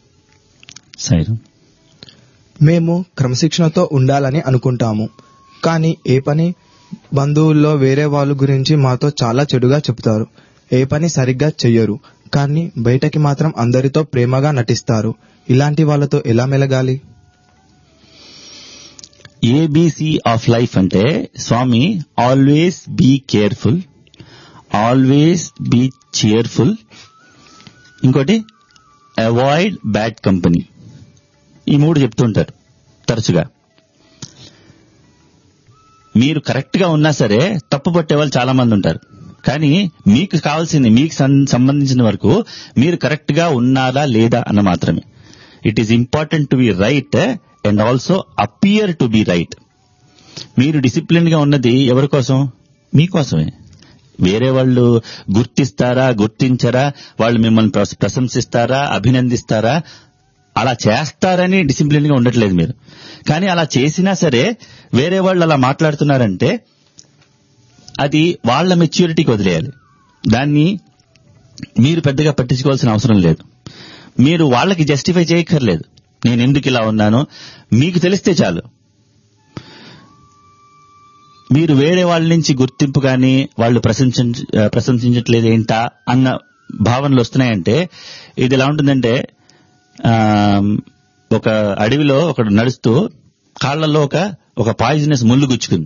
సైరం మేము క్రమశిక్షణతో ఉండాలని అనుకుంటాము కానీ ఏ పని బంధువుల్లో వేరే వాళ్ళ గురించి మాతో చాలా చెడుగా చెప్తారు ఏ పని సరిగ్గా చెయ్యరు కానీ బయటకి మాత్రం అందరితో ప్రేమగా నటిస్తారు ఇలాంటి వాళ్ళతో ఎలా మెలగాలి ఏబిసి ఆఫ్ లైఫ్ అంటే స్వామి always be careful always be cheerful ఇంకోటి అవాయిడ్ బ్యాడ్ కంపెనీ ఈ మూడు చెప్తుంటారు తరచుగా మీరు కరెక్ట్ గా ఉన్నా సరే తప్పు పట్టే వాళ్ళు చాలా మంది ఉంటారు కానీ మీకు కావాల్సింది మీకు సం- సంబంధించిన వరకు మీరు కరెక్ట్ గా ఉన్నారా లేదా అన్న మాత్రమే it is important to be right and also appear to be right మీరు డిసిప్లిన్ గా ఉన్నది ఎవరి కోసం మీకోసమే వేరే వాళ్ళు గుర్తిస్తారా గుర్తించరా వాళ్ళు మిమ్మల్ని ప్రశ- ప్రశంసిస్తారా అభినందిస్తారా అలా చేస్తారని డిసిప్లిన్ గా ఉండట్లేదు మీరు కానీ అలా చేసినా సరే వేరే వాళ్ళు అలా మాట్లాడుతున్నారంటే అది వాళ్ళ మెచ్యూరిటీకి వదిలేయాలి దాన్ని మీరు పెద్దగా పట్టించుకోవాల్సిన అవసరం లేదు మీరు వాళ్ళకి జస్టిఫై చేయక్కర్లేదు నేను ఎందుకు ఇలా ఉన్నాను మీకు తెలిస్తే చాలు మీరు వేరే వాళ్ళ నుంచి గుర్తింపు కానీ వాళ్ళు ప్రశంసించ ప్రశంసించట్లేదు ఏంటా అన్న భావనలు వస్తున్నాయంటే ఇది ఎలా ఉంటుందంటే ఆ, ఒక అడవిలో ఒకడు నడుస్తూ కాళ్లలో ఒక ఒక పాయిజనస్ ముళ్ళు గుచ్చుకుంది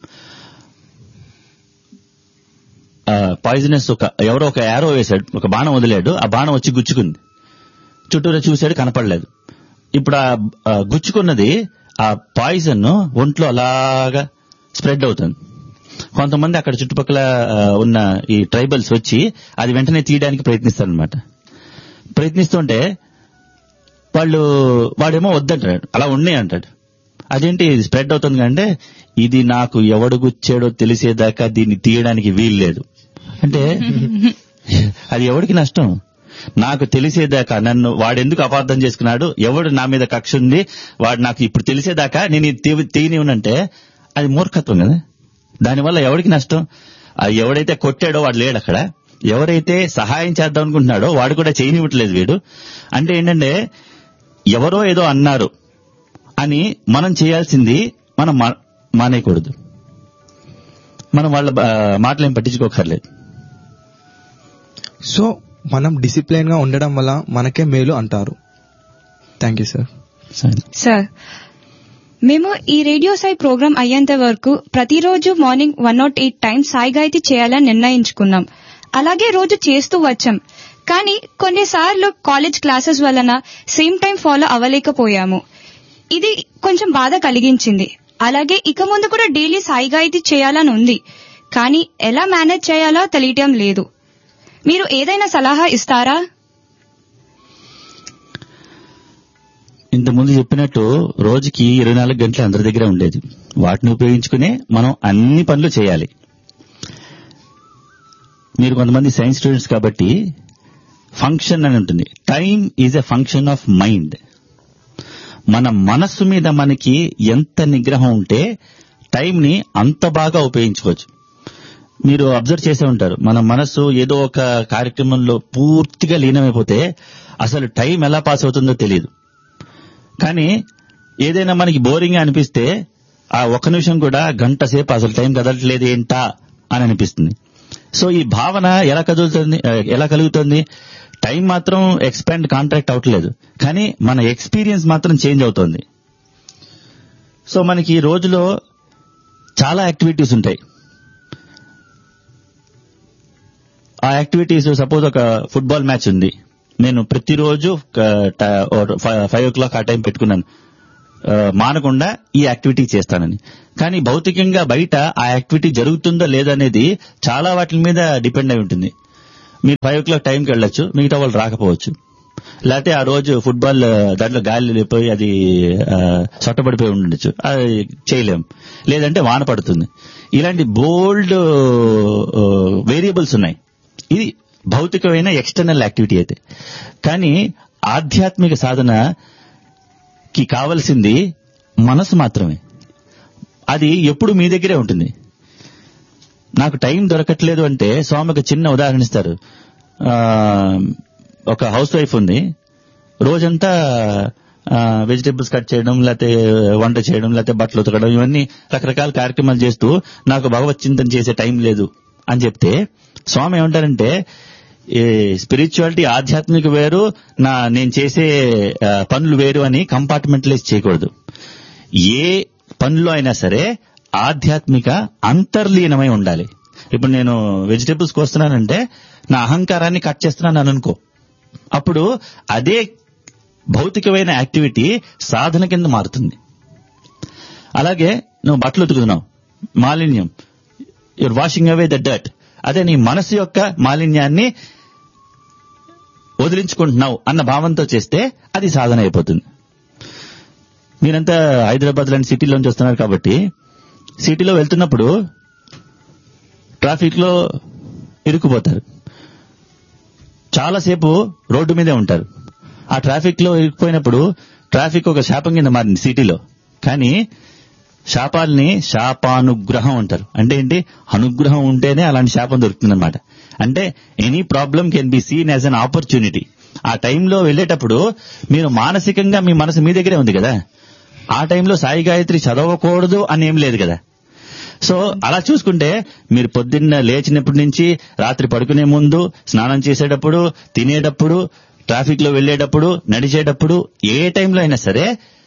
పాయిజనస్ ఒక ఎవరో ఒక యారో వేశాడు ఒక బాణం వదిలాడు ఆ బాణం వచ్చి గుచ్చుకుంది చుట్టూరా చూశాడు కనపడలేదు ఇప్పుడు ఆ ఆ గుచ్చుకున్నది ఆ పాయిజన్ ఒంట్లో అలాగా స్ప్రెడ్ అవుతుంది కొంతమంది అక్కడ చుట్టుపక్కల ఆ, ఉన్న ఈ ట్రైబల్స్ వచ్చి అది వెంటనే తీయడానికి ప్రయత్నిస్తారనమాట ప్రయత్నిస్తుంటే వాళ్ళు వాడేమో వద్దంటాడు అలా ఉన్నాయి అంటాడు అదేంటి ఇది స్ప్రెడ్ అవుతుంది అంటే ఇది నాకు ఎవడు గుచ్చాడో తెలిసేదాకా దీన్ని తీయడానికి వీల్లేదు అంటే అది ఎవడికి నష్టం నాకు తెలిసేదాకా నన్ను వాడెందుకు అపార్థం చేసుకున్నాడు ఎవడు నా మీద కక్ష ఉంది వాడు నాకు ఇప్పుడు తెలిసేదాకా నేను ఇది తీ- తీయనివ్వనంటే అది మూర్ఖత్వం కదా దానివల్ల ఎవడికి నష్టం ఆ ఎవడైతే కొట్టాడో వాడు లేడు అక్కడ ఎవరైతే సహాయం చేద్దాం అనుకుంటున్నాడో వాడు కూడా చేయనివ్వట్లేదు వీడు అంటే ఏంటంటే ఎవరో ఏదో అన్నారు అని మనం చేయాల్సింది మనం మా- మానేయకూడదు మనం వాళ్ళ ఆ, మాటలేం పట్టించుకోకర్లేదు సో మనం డిసిప్లైన్ గా ఉండడం వల్ల మనకే మేలు అంటారు థ్యాంక్ యూ సార్ సరే సార్ మేము ఈ రేడియో సాయి ప్రోగ్రాం అయ్యేంత వరకు ప్రతిరోజు morning one nought eight times Sai Gayatri చేయాలని నిర్ణయించుకున్నాం అలాగే రోజు చేస్తూ వచ్చాం కానీ కొన్నిసార్లు కాలేజ్ క్లాసెస్ వలన సేమ్ టైం ఫాలో అవ్వలేకపోయాము ఇది కొంచెం బాధ కలిగించింది అలాగే ఇక ముందు కూడా డైలీ సాయిగా ఇది చేయాలని ఉంది కానీ ఎలా మేనేజ్ చేయాలో తెలియటం లేదు మీరు ఏదైనా సలహా ఇస్తారా ఇంతకుముందు చెప్పినట్టు రోజుకి ఇరవై నాలుగు గంటలు అందరి దగ్గర ఉండేది వాటిని ఉపయోగించుకునే మనం అన్ని పనులు చేయాలి మీరు కొంతమంది సైన్స్ స్టూడెంట్స్ కాబట్టి ఫంక్షన్ అని ఉంటుంది time is a function of mind మన మనస్సు మీద మనకి ఎంత నిగ్రహం ఉంటే టైంని అంత బాగా ఉపయోగించుకోవచ్చు మీరు అబ్జర్వ్ చేసే ఉంటారు మన మనస్సు ఏదో ఒక కార్యక్రమంలో పూర్తిగా లీనమైపోతే అసలు టైం ఎలా పాస్ అవుతుందో తెలియదు కానీ ఏదైనా మనకి బోరింగ్ అనిపిస్తే ఆ ఒక్క నిమిషం కూడా గంట సేపు అసలు టైం కదలట్లేదు ఏంటా అని అనిపిస్తుంది సో ఈ భావన ఎలా కదులుతుంది ఆ, ఎలా కలుగుతుంది టైం మాత్రం ఎక్స్పాండ్ కాంట్రాక్ట్ అవట్లేదు కానీ మన ఎక్స్పీరియన్స్ మాత్రం చేంజ్ అవుతుంది సో మనకి ఈ రోజులో చాలా యాక్టివిటీస్ ఉంటాయి ఆ యాక్టివిటీస్ సపోజ్ ఒక ఫుట్బాల్ మ్యాచ్ ఉంది నేను ప్రతిరోజు ఫైవ్ ఓ క్లాక్ ఆ టైం పెట్టుకున్నాను ఆ, మానకుండా ఈ యాక్టివిటీ చేస్తానని కానీ భౌతికంగా బయట ఆ యాక్టివిటీ జరుగుతుందో లేదనేది చాలా వాటి మీద డిపెండ్ అయి ఉంటుంది మీరు ఫైవ్ ఓ క్లాక్ టైంకి వెళ్ళొచ్చు మిగతా వాళ్ళు రాకపోవచ్చు లేకపోతే ఆ రోజు ఫుట్బాల్ ఆ, దాంట్లో గాలి వెళ్ళిపోయి అది ఆ, సొట్టబడిపోయి ఉండొచ్చు అది చేయలేం లేదంటే వాన పడుతుంది ఇలాంటి బోల్డ్ వేరియబుల్స్ ఉన్నాయి ఇది భౌతికమైన ఎక్స్టర్నల్ యాక్టివిటీ అయితే కానీ ఆధ్యాత్మిక సాధనకి కావలసింది మనసు మాత్రమే అది ఎప్పుడు మీ దగ్గరే ఉంటుంది నాకు టైం దొరకట్లేదు అంటే స్వామి ఒక చిన్న ఉదాహరణ ఇస్తారు ఆ, ఒక హౌస్ వైఫ్ ఉంది రోజంతా వెజిటేబుల్స్ కట్ చేయడం లేకపోతే వంట చేయడం లేకపోతే బట్టలు ఉతకడం ఇవన్నీ రకరకాల కార్యక్రమాలు చేస్తూ నాకు భగవత్ చింతన చేసే టైం లేదు అని చెప్తే స్వామి ఏమంటారంటే స్పిరిచువాలిటీ ఆధ్యాత్మిక వేరు నా నేను చేసే ఆ, పనులు వేరు అని కంపార్ట్మెంటలైజ్ చేయకూడదు ఏ పనిలో అయినా సరే ఆధ్యాత్మిక అంతర్లీనమై ఉండాలి ఇప్పుడు నేను వెజిటేబుల్స్ కోస్తున్నానంటే నా అహంకారాన్ని కట్ చేస్తున్నాను అని అనుకో అప్పుడు అదే భౌతికమైన యాక్టివిటీ సాధన కింద మారుతుంది అలాగే నువ్వు బట్టలు ఉతుకుతున్నావు మాలిన్యం you're washing away the dirt అదే నీ మనసు యొక్క మాలిన్యాన్ని వదిలించుకుంటున్నావు అన్న భావంతో చేస్తే అది సాధన అయిపోతుంది మీరంతా హైదరాబాద్ లాంటి సిటీలోంచి వస్తున్నారు కాబట్టి సిటీలో వెళ్తున్నప్పుడు ట్రాఫిక్ లో ఇరుక్కుపోతారు చాలాసేపు రోడ్డు మీదే ఉంటారు ఆ ట్రాఫిక్ లో ఇరుక్కుపోయినప్పుడు ట్రాఫిక్ ఒక శాపం కింద మారింది సిటీలో కానీ శాపాల్ని శాపానుగ్రహం అంటారు అంటే ఏంటి అనుగ్రహం ఉంటేనే అలాంటి శాపం దొరుకుతుందన్నమాట అంటే any problem can be seen as an opportunity ఆ టైంలో వెళ్ళేటప్పుడు మీరు మానసికంగా మీ మనసు మీ దగ్గరే ఉంది కదా ఆ టైంలో సాయి గాయత్రి చదవకూడదు అని ఏం లేదు కదా సో అలా చూసుకుంటే మీరు పొద్దున్న లేచినప్పటి నుంచి రాత్రి పడుకునే ముందు స్నానం చేసేటప్పుడు తినేటప్పుడు ట్రాఫిక్ లో వెళ్లేటప్పుడు నడిచేటప్పుడు ఏ టైంలో అయినా సరే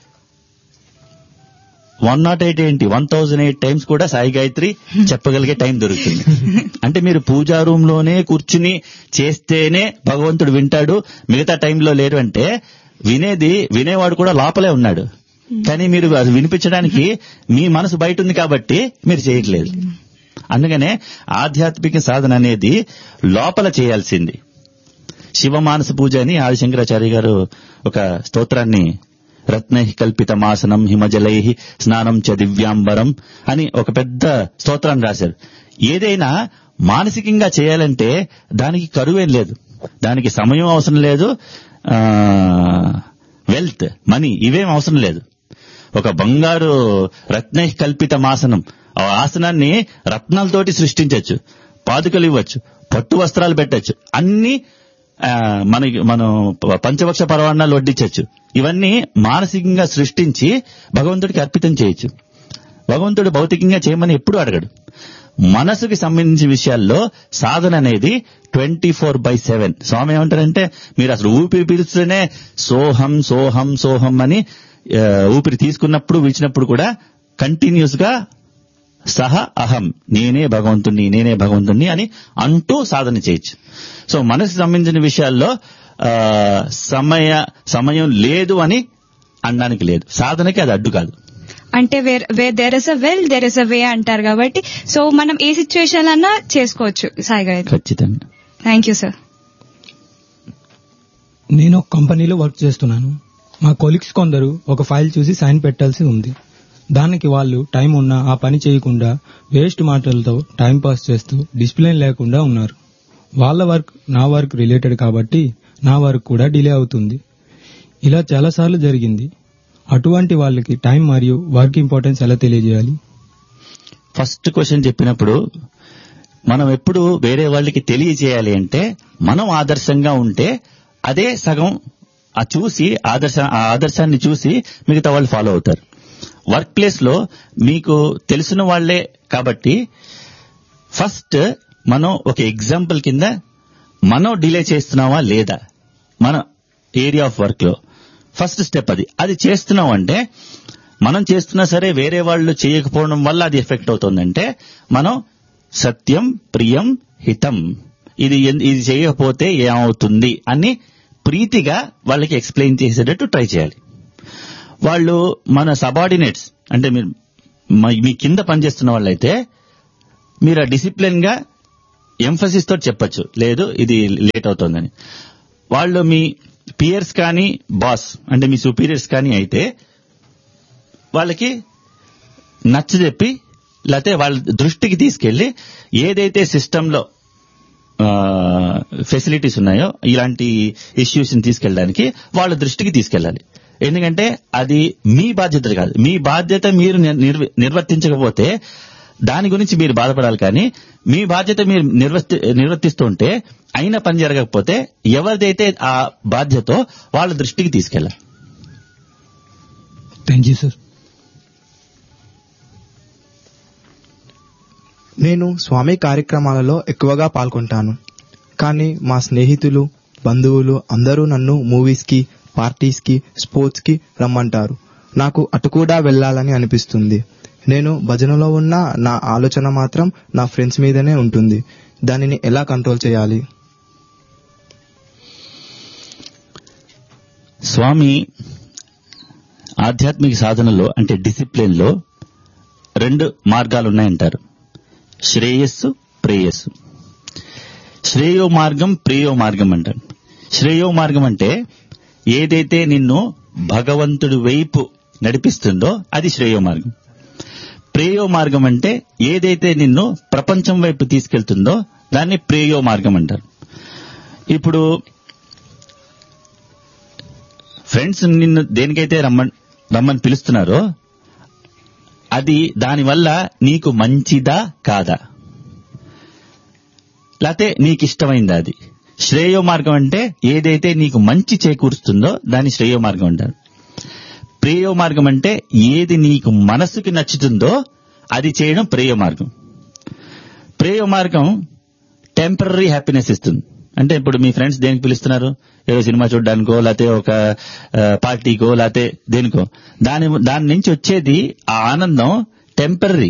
వన్ నాట్ ఎయిట్ ఏంటి వన్ థౌజండ్ ఎయిట్ టైమ్స్ కూడా సాయి గాయత్రి చెప్పగలిగే టైం దొరుకుతుంది అంటే మీరు పూజా రూమ్ లోనే కూర్చుని చేస్తేనే భగవంతుడు వింటాడు మిగతా టైంలో లేరు అంటే వినేది వినేవాడు కూడా లోపలే ఉన్నాడు కానీ మీరు అది వినిపించడానికి మీ మనసు బయట ఉంది కాబట్టి మీరు చేయట్లేదు అందుకనే ఆధ్యాత్మిక సాధన అనేది లోపల చేయాల్సింది శివమానస పూజ అని ఆదిశంకరాచార్య గారు ఒక స్తోత్రాన్ని రత్నై కల్పితమాసనం హిమజలై స్నానం చ దివ్యాంబరం అని ఒక పెద్ద స్తోత్రాన్ని రాశారు ఏదైనా మానసికంగా చేయాలంటే దానికి కరువేం లేదు దానికి సమయం అవసరం లేదు వెల్త్ మనీ ఇవేం అవసరం లేదు ఒక బంగారు రత్నై కల్పితమాసనం ఆ ఆసనాన్ని రత్నాలతోటి సృష్టించవచ్చు పాదుకలు ఇవ్వచ్చు పట్టు వస్త్రాలు పెట్టచ్చు అన్ని ఆ, మనకి మనం ప- పంచవక్ష పరవాణాలు వడ్డించవచ్చు ఇవన్నీ మానసికంగా సృష్టించి భగవంతుడికి అర్పితం చేయొచ్చు భగవంతుడు భౌతికంగా చేయమని ఎప్పుడు అడగడు మనసుకి సంబంధించిన విషయాల్లో సాధన అనేది ట్వంటీ ఫోర్ బై సెవెన్ స్వామి ఏమంటారంటే మీరు అసలు ఊపిరి పీల్చుతూనే సోహం సోహం సోహం అని ఆ, ఊపిరి తీసుకున్నప్పుడు విడిచినప్పుడు కూడా కంటిన్యూస్ గా సహ అహం నేనే భగవంతుణ్ణి నేనే భగవంతుణ్ణి అని అంటూ సాధన చేయొచ్చు సో మనసుకు సంబంధించిన విషయాల్లో ఆ, సమయ సమయం లేదు అని అనడానికి లేదు సాధనకి అది అడ్డు కాదు అంటే way there is a well there is a way అంటారు కాబట్టి సో మనం ఏ సిచ్యువేషన్ అన్నా చేసుకోవచ్చు సాయి గారు ఖచ్చితంగా థ్యాంక్ యూ సార్ నేను ఒక కంపెనీలో వర్క్ చేస్తున్నాను మా కొలీగ్స్ కొందరు ఒక ఫైల్ చూసి సైన్ పెట్టాల్సి ఉంది దానికి వాళ్ళు టైం ఉన్నా ఆ పని చేయకుండా వేస్ట్ మాటలతో టైం పాస్ చేస్తూ డిసిప్లిన్ లేకుండా ఉన్నారు వాళ్ళ వర్క్ నా వర్క్ రిలేటెడ్ కాబట్టి నా వర్క్ కూడా డిలే అవుతుంది ఇలా చాలాసార్లు జరిగింది అటువంటి వాళ్ళకి టైం మరియు వర్క్ ఇంపార్టెన్స్ ఎలా తెలియజేయాలి ఫస్ట్ క్వశ్చన్ చెప్పినప్పుడు మనం ఎప్పుడు వేరే వాళ్ళకి తెలియజేయాలి అంటే మనం ఆదర్శంగా ఉంటే అదే సగం ఆ చూసి ఆదర్శ ఆ ఆదర్శాన్ని చూసి మిగతా వాళ్ళు ఫాలో అవుతారు వర్క్ ప్లేస్ లో మీకు తెలిసిన వాళ్లే కాబట్టి ఫస్ట్ మనం ఒక ఎగ్జాంపుల్ కింద మనం డిలే చేస్తున్నావా లేదా మన ఏరియా ఆఫ్ వర్క్ లో ఫస్ట్ స్టెప్ అది అది చేస్తున్నాం అంటే మనం చేస్తున్నా సరే వేరే వాళ్ళు చేయకపోవడం వల్ల అది ఎఫెక్ట్ అవుతుందంటే మనం సత్యం ప్రియం హితం ఇది ఎన్- ఇది చేయకపోతే ఏమవుతుంది అని ప్రీతిగా వాళ్ళకి ఎక్స్ప్లెయిన్ చేసేటట్టు ట్రై చేయాలి వాళ్ళు మన సబార్డినేట్స్ అంటే మీరు మ- మీ కింద పనిచేస్తున్న వాళ్ళైతే మీరు ఆ డిసిప్లిన్ గా ఎంఫసిస్ తోటి చెప్పొచ్చు లేదు ఇది లేట్ అవుతోందని వాళ్ళు మీ పియర్స్ కానీ బాస్ అంటే మీ సుపీరియర్స్ కానీ అయితే వాళ్ళకి నచ్చజెప్పి లేకపోతే వాళ్ళ దృష్టికి తీసుకెళ్లి ఏదైతే సిస్టంలో ఫెసిలిటీస్ ఉన్నాయో ఇలాంటి ఇష్యూస్ ని తీసుకెళ్ళడానికి వాళ్ళ దృష్టికి తీసుకెళ్ళాలి ఎందుకంటే అది మీ బాధ్యత కాదు మీ బాధ్యత మీరు నిర్- నిర్వ- నిర్వర్తించకపోతే దాని గురించి మీరు బాధపడాలి కానీ మీ బాధ్యత మీరు నిర్వర్తి నిర్వర్తిస్తుంటే అయిన పని జరగకపోతే ఎవరిదైతే ఆ బాధ్యతో వాళ్ళ దృష్టికి తీసుకెళ్ళాలి థ్యాంక్ యూ సార్ నేను స్వామి కార్యక్రమాలలో ఎక్కువగా పాల్గొంటాను కానీ మా స్నేహితులు బంధువులు అందరూ నన్ను మూవీస్కి పార్టీస్కి స్పోర్ట్స్కి రమ్మంటారు నాకు అటు కూడా వెళ్ళాలని అనిపిస్తుంది నేను భజనలో ఉన్న నా ఆలోచన మాత్రం నా ఫ్రెండ్స్ మీదనే ఉంటుంది దానిని ఎలా కంట్రోల్ చేయాలి స్వామి ఆధ్యాత్మిక సాధనలో అంటే డిసిప్లిన్ లో రెండు మార్గాలు ఉన్నాయంటారు శ్రేయస్సు ప్రేయస్సు శ్రేయో మార్గం ప్రేయో మార్గం అంటారు శ్రేయో మార్గం అంటే ఏదైతే నిన్ను భగవంతుడి వైపు నడిపిస్తుందో అది శ్రేయో మార్గం ప్రేయో మార్గం అంటే ఏదైతే నిన్ను ప్రపంచం వైపు తీసుకెళ్తుందో దాన్ని ప్రేయో మార్గం అంటారు ఇప్పుడు ఫ్రెండ్స్ నిన్ను దేనికైతే రమ్మని రమ్మని పిలుస్తున్నారో అది దానివల్ల నీకు మంచిదా కాదా లేకపోతే నీకు ఇష్టమైందా అది శ్రేయో మార్గం అంటే ఏదైతే నీకు మంచి చేకూరుస్తుందో దాన్ని శ్రేయో మార్గం అంటారు ప్రేయో మార్గం అంటే ఏది నీకు మనసుకి నచ్చుతుందో అది చేయడం ప్రేయో మార్గం ప్రేయో మార్గం టెంపరీ హ్యాపీనెస్ ఇస్తుంది అంటే ఇప్పుడు మీ ఫ్రెండ్స్ దేనికి పిలుస్తున్నారు ఏదో సినిమా చూడడానికో లేకపోతే ఒక ఆ, పార్టీకో లేకపోతే దేనికో దాని దాని నుంచి వచ్చేది ఆ ఆనందం టెంపరీ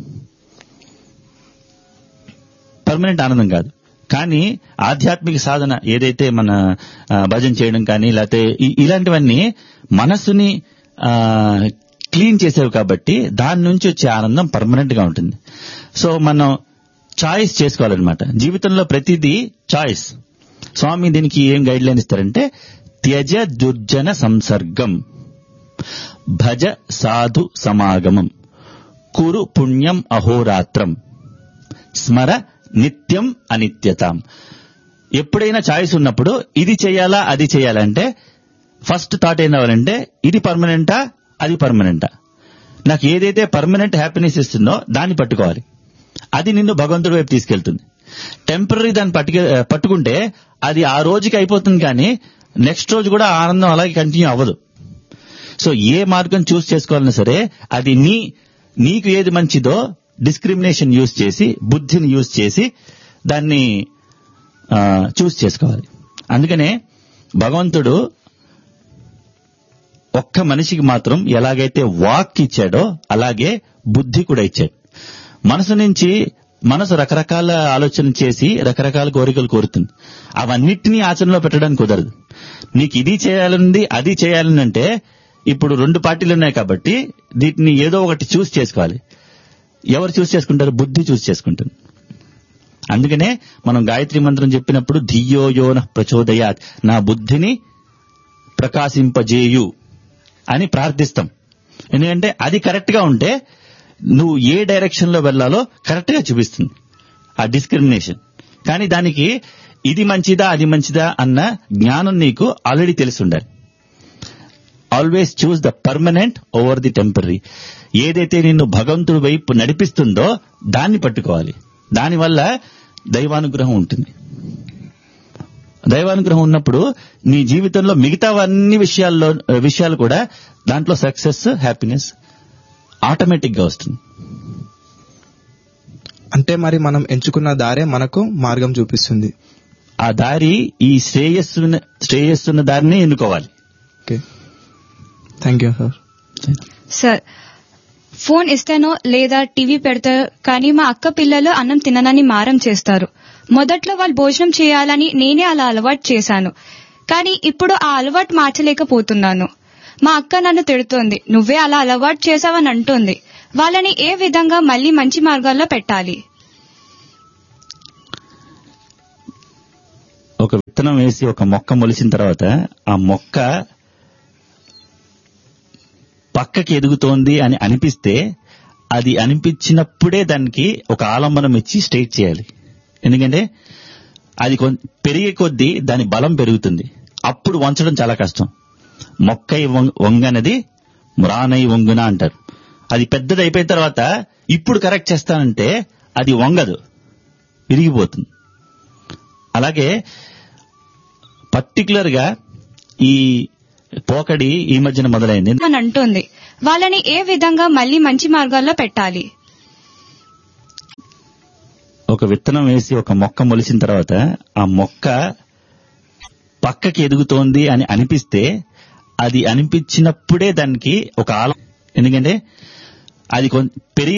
పర్మనెంట్ ఆనందం కాదు కానీ ఆధ్యాత్మిక సాధన ఏదైతే మన ఆ, భజన చేయడం కానీ లేకపోతే ఇ- ఇలాంటివన్నీ మనస్సుని క్లీన్ చేసేవి కాబట్టి దాని నుంచి వచ్చే ఆనందం పర్మనెంట్ గా ఉంటుంది సో మనం చాయిస్ చేసుకోవాలన్నమాట జీవితంలో ప్రతిదీ చాయిస్ స్వామి దీనికి ఏం గైడ్ లైన్ ఇస్తారంటే త్యజ దుర్జన సంసర్గం భజ సాధు సమాగమం కురు పుణ్యం అహోరాత్రం స్మర నిత్యం అనిత్యతాం ఎప్పుడైనా చాయిస్ ఉన్నప్పుడు ఇది చేయాలా అది చేయాలంటే ఫస్ట్ థాట్ ఏందవ్వాలంటే ఇది పర్మనెంటా అది పర్మనెంటా నాకు ఏదైతే పర్మనెంట్ హ్యాపీనెస్ ఇస్తుందో దాన్ని పట్టుకోవాలి అది నిన్ను భగవంతుడి వైపు తీసుకెళ్తుంది టెంపరీ దాన్ని పట్టుకే పట్టుకుంటే అది ఆ రోజుకి అయిపోతుంది కానీ నెక్స్ట్ రోజు కూడా ఆ ఆనందం అలాగే కంటిన్యూ అవ్వదు సో ఏ మార్గం చూస్ చేసుకోవాలన్నా సరే అది నీ నీకు ఏది మంచిదో డిస్క్రిమినేషన్ యూజ్ చేసి బుద్ధిని యూజ్ చేసి దాన్ని చూస్ చేసుకోవాలి అందుకనే భగవంతుడు ఒక్క మనిషికి మాత్రం ఎలాగైతే వాక్ ఇచ్చాడో అలాగే బుద్ధి కూడా ఇచ్చాడు మనసు నుంచి మనసు రకరకాల ఆలోచన చేసి రకరకాల కోరికలు కోరుతుంది అవన్నిటినీ ఆచరణలో పెట్టడానికి కుదరదు నీకు ఇది చేయాలంది అది చేయాలని అంటే ఇప్పుడు రెండు పార్టీలు ఉన్నాయి కాబట్టి వీటిని ఏదో ఒకటి చూస్ చేసుకోవాలి ఎవరు చూస్ చేసుకుంటారు బుద్ధి చూస్ చేసుకుంటుంది అందుకనే మనం గాయత్రి మంత్రం చెప్పినప్పుడు ధియో యోన ప్రచోదయాత్ నా బుద్ధిని ప్రకాశింపజేయు అని ప్రార్థిస్తాం ఎందుకంటే అది కరెక్ట్ గా ఉంటే నువ్వు ఏ డైరెక్షన్ లో వెళ్లాలో కరెక్ట్ గా చూపిస్తుంది ఆ డిస్క్రిమినేషన్ కానీ దానికి ఇది మంచిదా అది మంచిదా అన్న జ్ఞానం నీకు ఆల్రెడీ తెలిసి ఉండాలి always choose the permanent over the temporary ఏదైతే నిన్ను భగవంతుడి వైపు నడిపిస్తుందో దాన్ని పట్టుకోవాలి దానివల్ల దైవానుగ్రహం ఉంటుంది దైవానుగ్రహం ఉన్నప్పుడు నీ జీవితంలో మిగతా అన్ని విషయాల్లో విషయాలు కూడా దాంట్లో సక్సెస్ హ్యాపీనెస్ ఆటోమేటిక్ గా వస్తుంది అంటే మరి మనం ఎంచుకున్న దారే మనకు మార్గం చూపిస్తుంది ఆ దారి ఈ శ్రేయస్సున్న శ్రేయస్సున్న దారిని ఎన్నుకోవాలి okay thank you sir sir phone ఇస్తేనో లేదా టీవీ పెడితే కానీ మా అక్క పిల్లలు అన్నం తిననని మారం చేస్తారు మొదట్లో వాళ్ళు భోజనం చేయాలని నేనే అలా అలవాటు చేశాను కానీ ఇప్పుడు ఆ అలవాటు మార్చలేకపోతున్నాను మా అక్క నన్ను తిడుతోంది నువ్వే అలా అలవాటు చేశావని అంటుంది వాళ్ళని ఏ విధంగా మళ్ళీ మంచి మార్గాల్లో పెట్టాలి ఒక విత్తనం వేసి ఒక మొక్క మొలిసిన తర్వాత ఆ మొక్క పక్కకి ఎదుగుతోంది అని అనిపిస్తే అది అనిపించినప్పుడే దానికి ఒక ఆలంబనం ఇచ్చి స్ట్రైట్ చేయాలి ఎందుకంటే అది కొం- పెరిగే కొద్దీ దాని బలం పెరుగుతుంది అప్పుడు వంచడం చాలా కష్టం మొక్కై వం- వంగనది మురానై వంగున అంటారు అది పెద్దది అయిపోయిన తర్వాత ఇప్పుడు కరెక్ట్ చేస్తానంటే అది వంగదు విరిగిపోతుంది అలాగే పర్టికులర్ గా ఈ పోకడి ఈ మధ్యన మొదలైంది అని అంటుంది వాళ్ళని ఏ విధంగా మళ్ళీ మంచి మార్గాల్లో పెట్టాలి ఒక విత్తనం వేసి ఒక మొక్క మొలిసిన తర్వాత ఆ మొక్క పక్కకి ఎదుగుతోంది అని అనిపిస్తే అది అనిపించినప్పుడే దానికి ఒక ఆలం ఎందుకంటే అది కొం- పెరిగే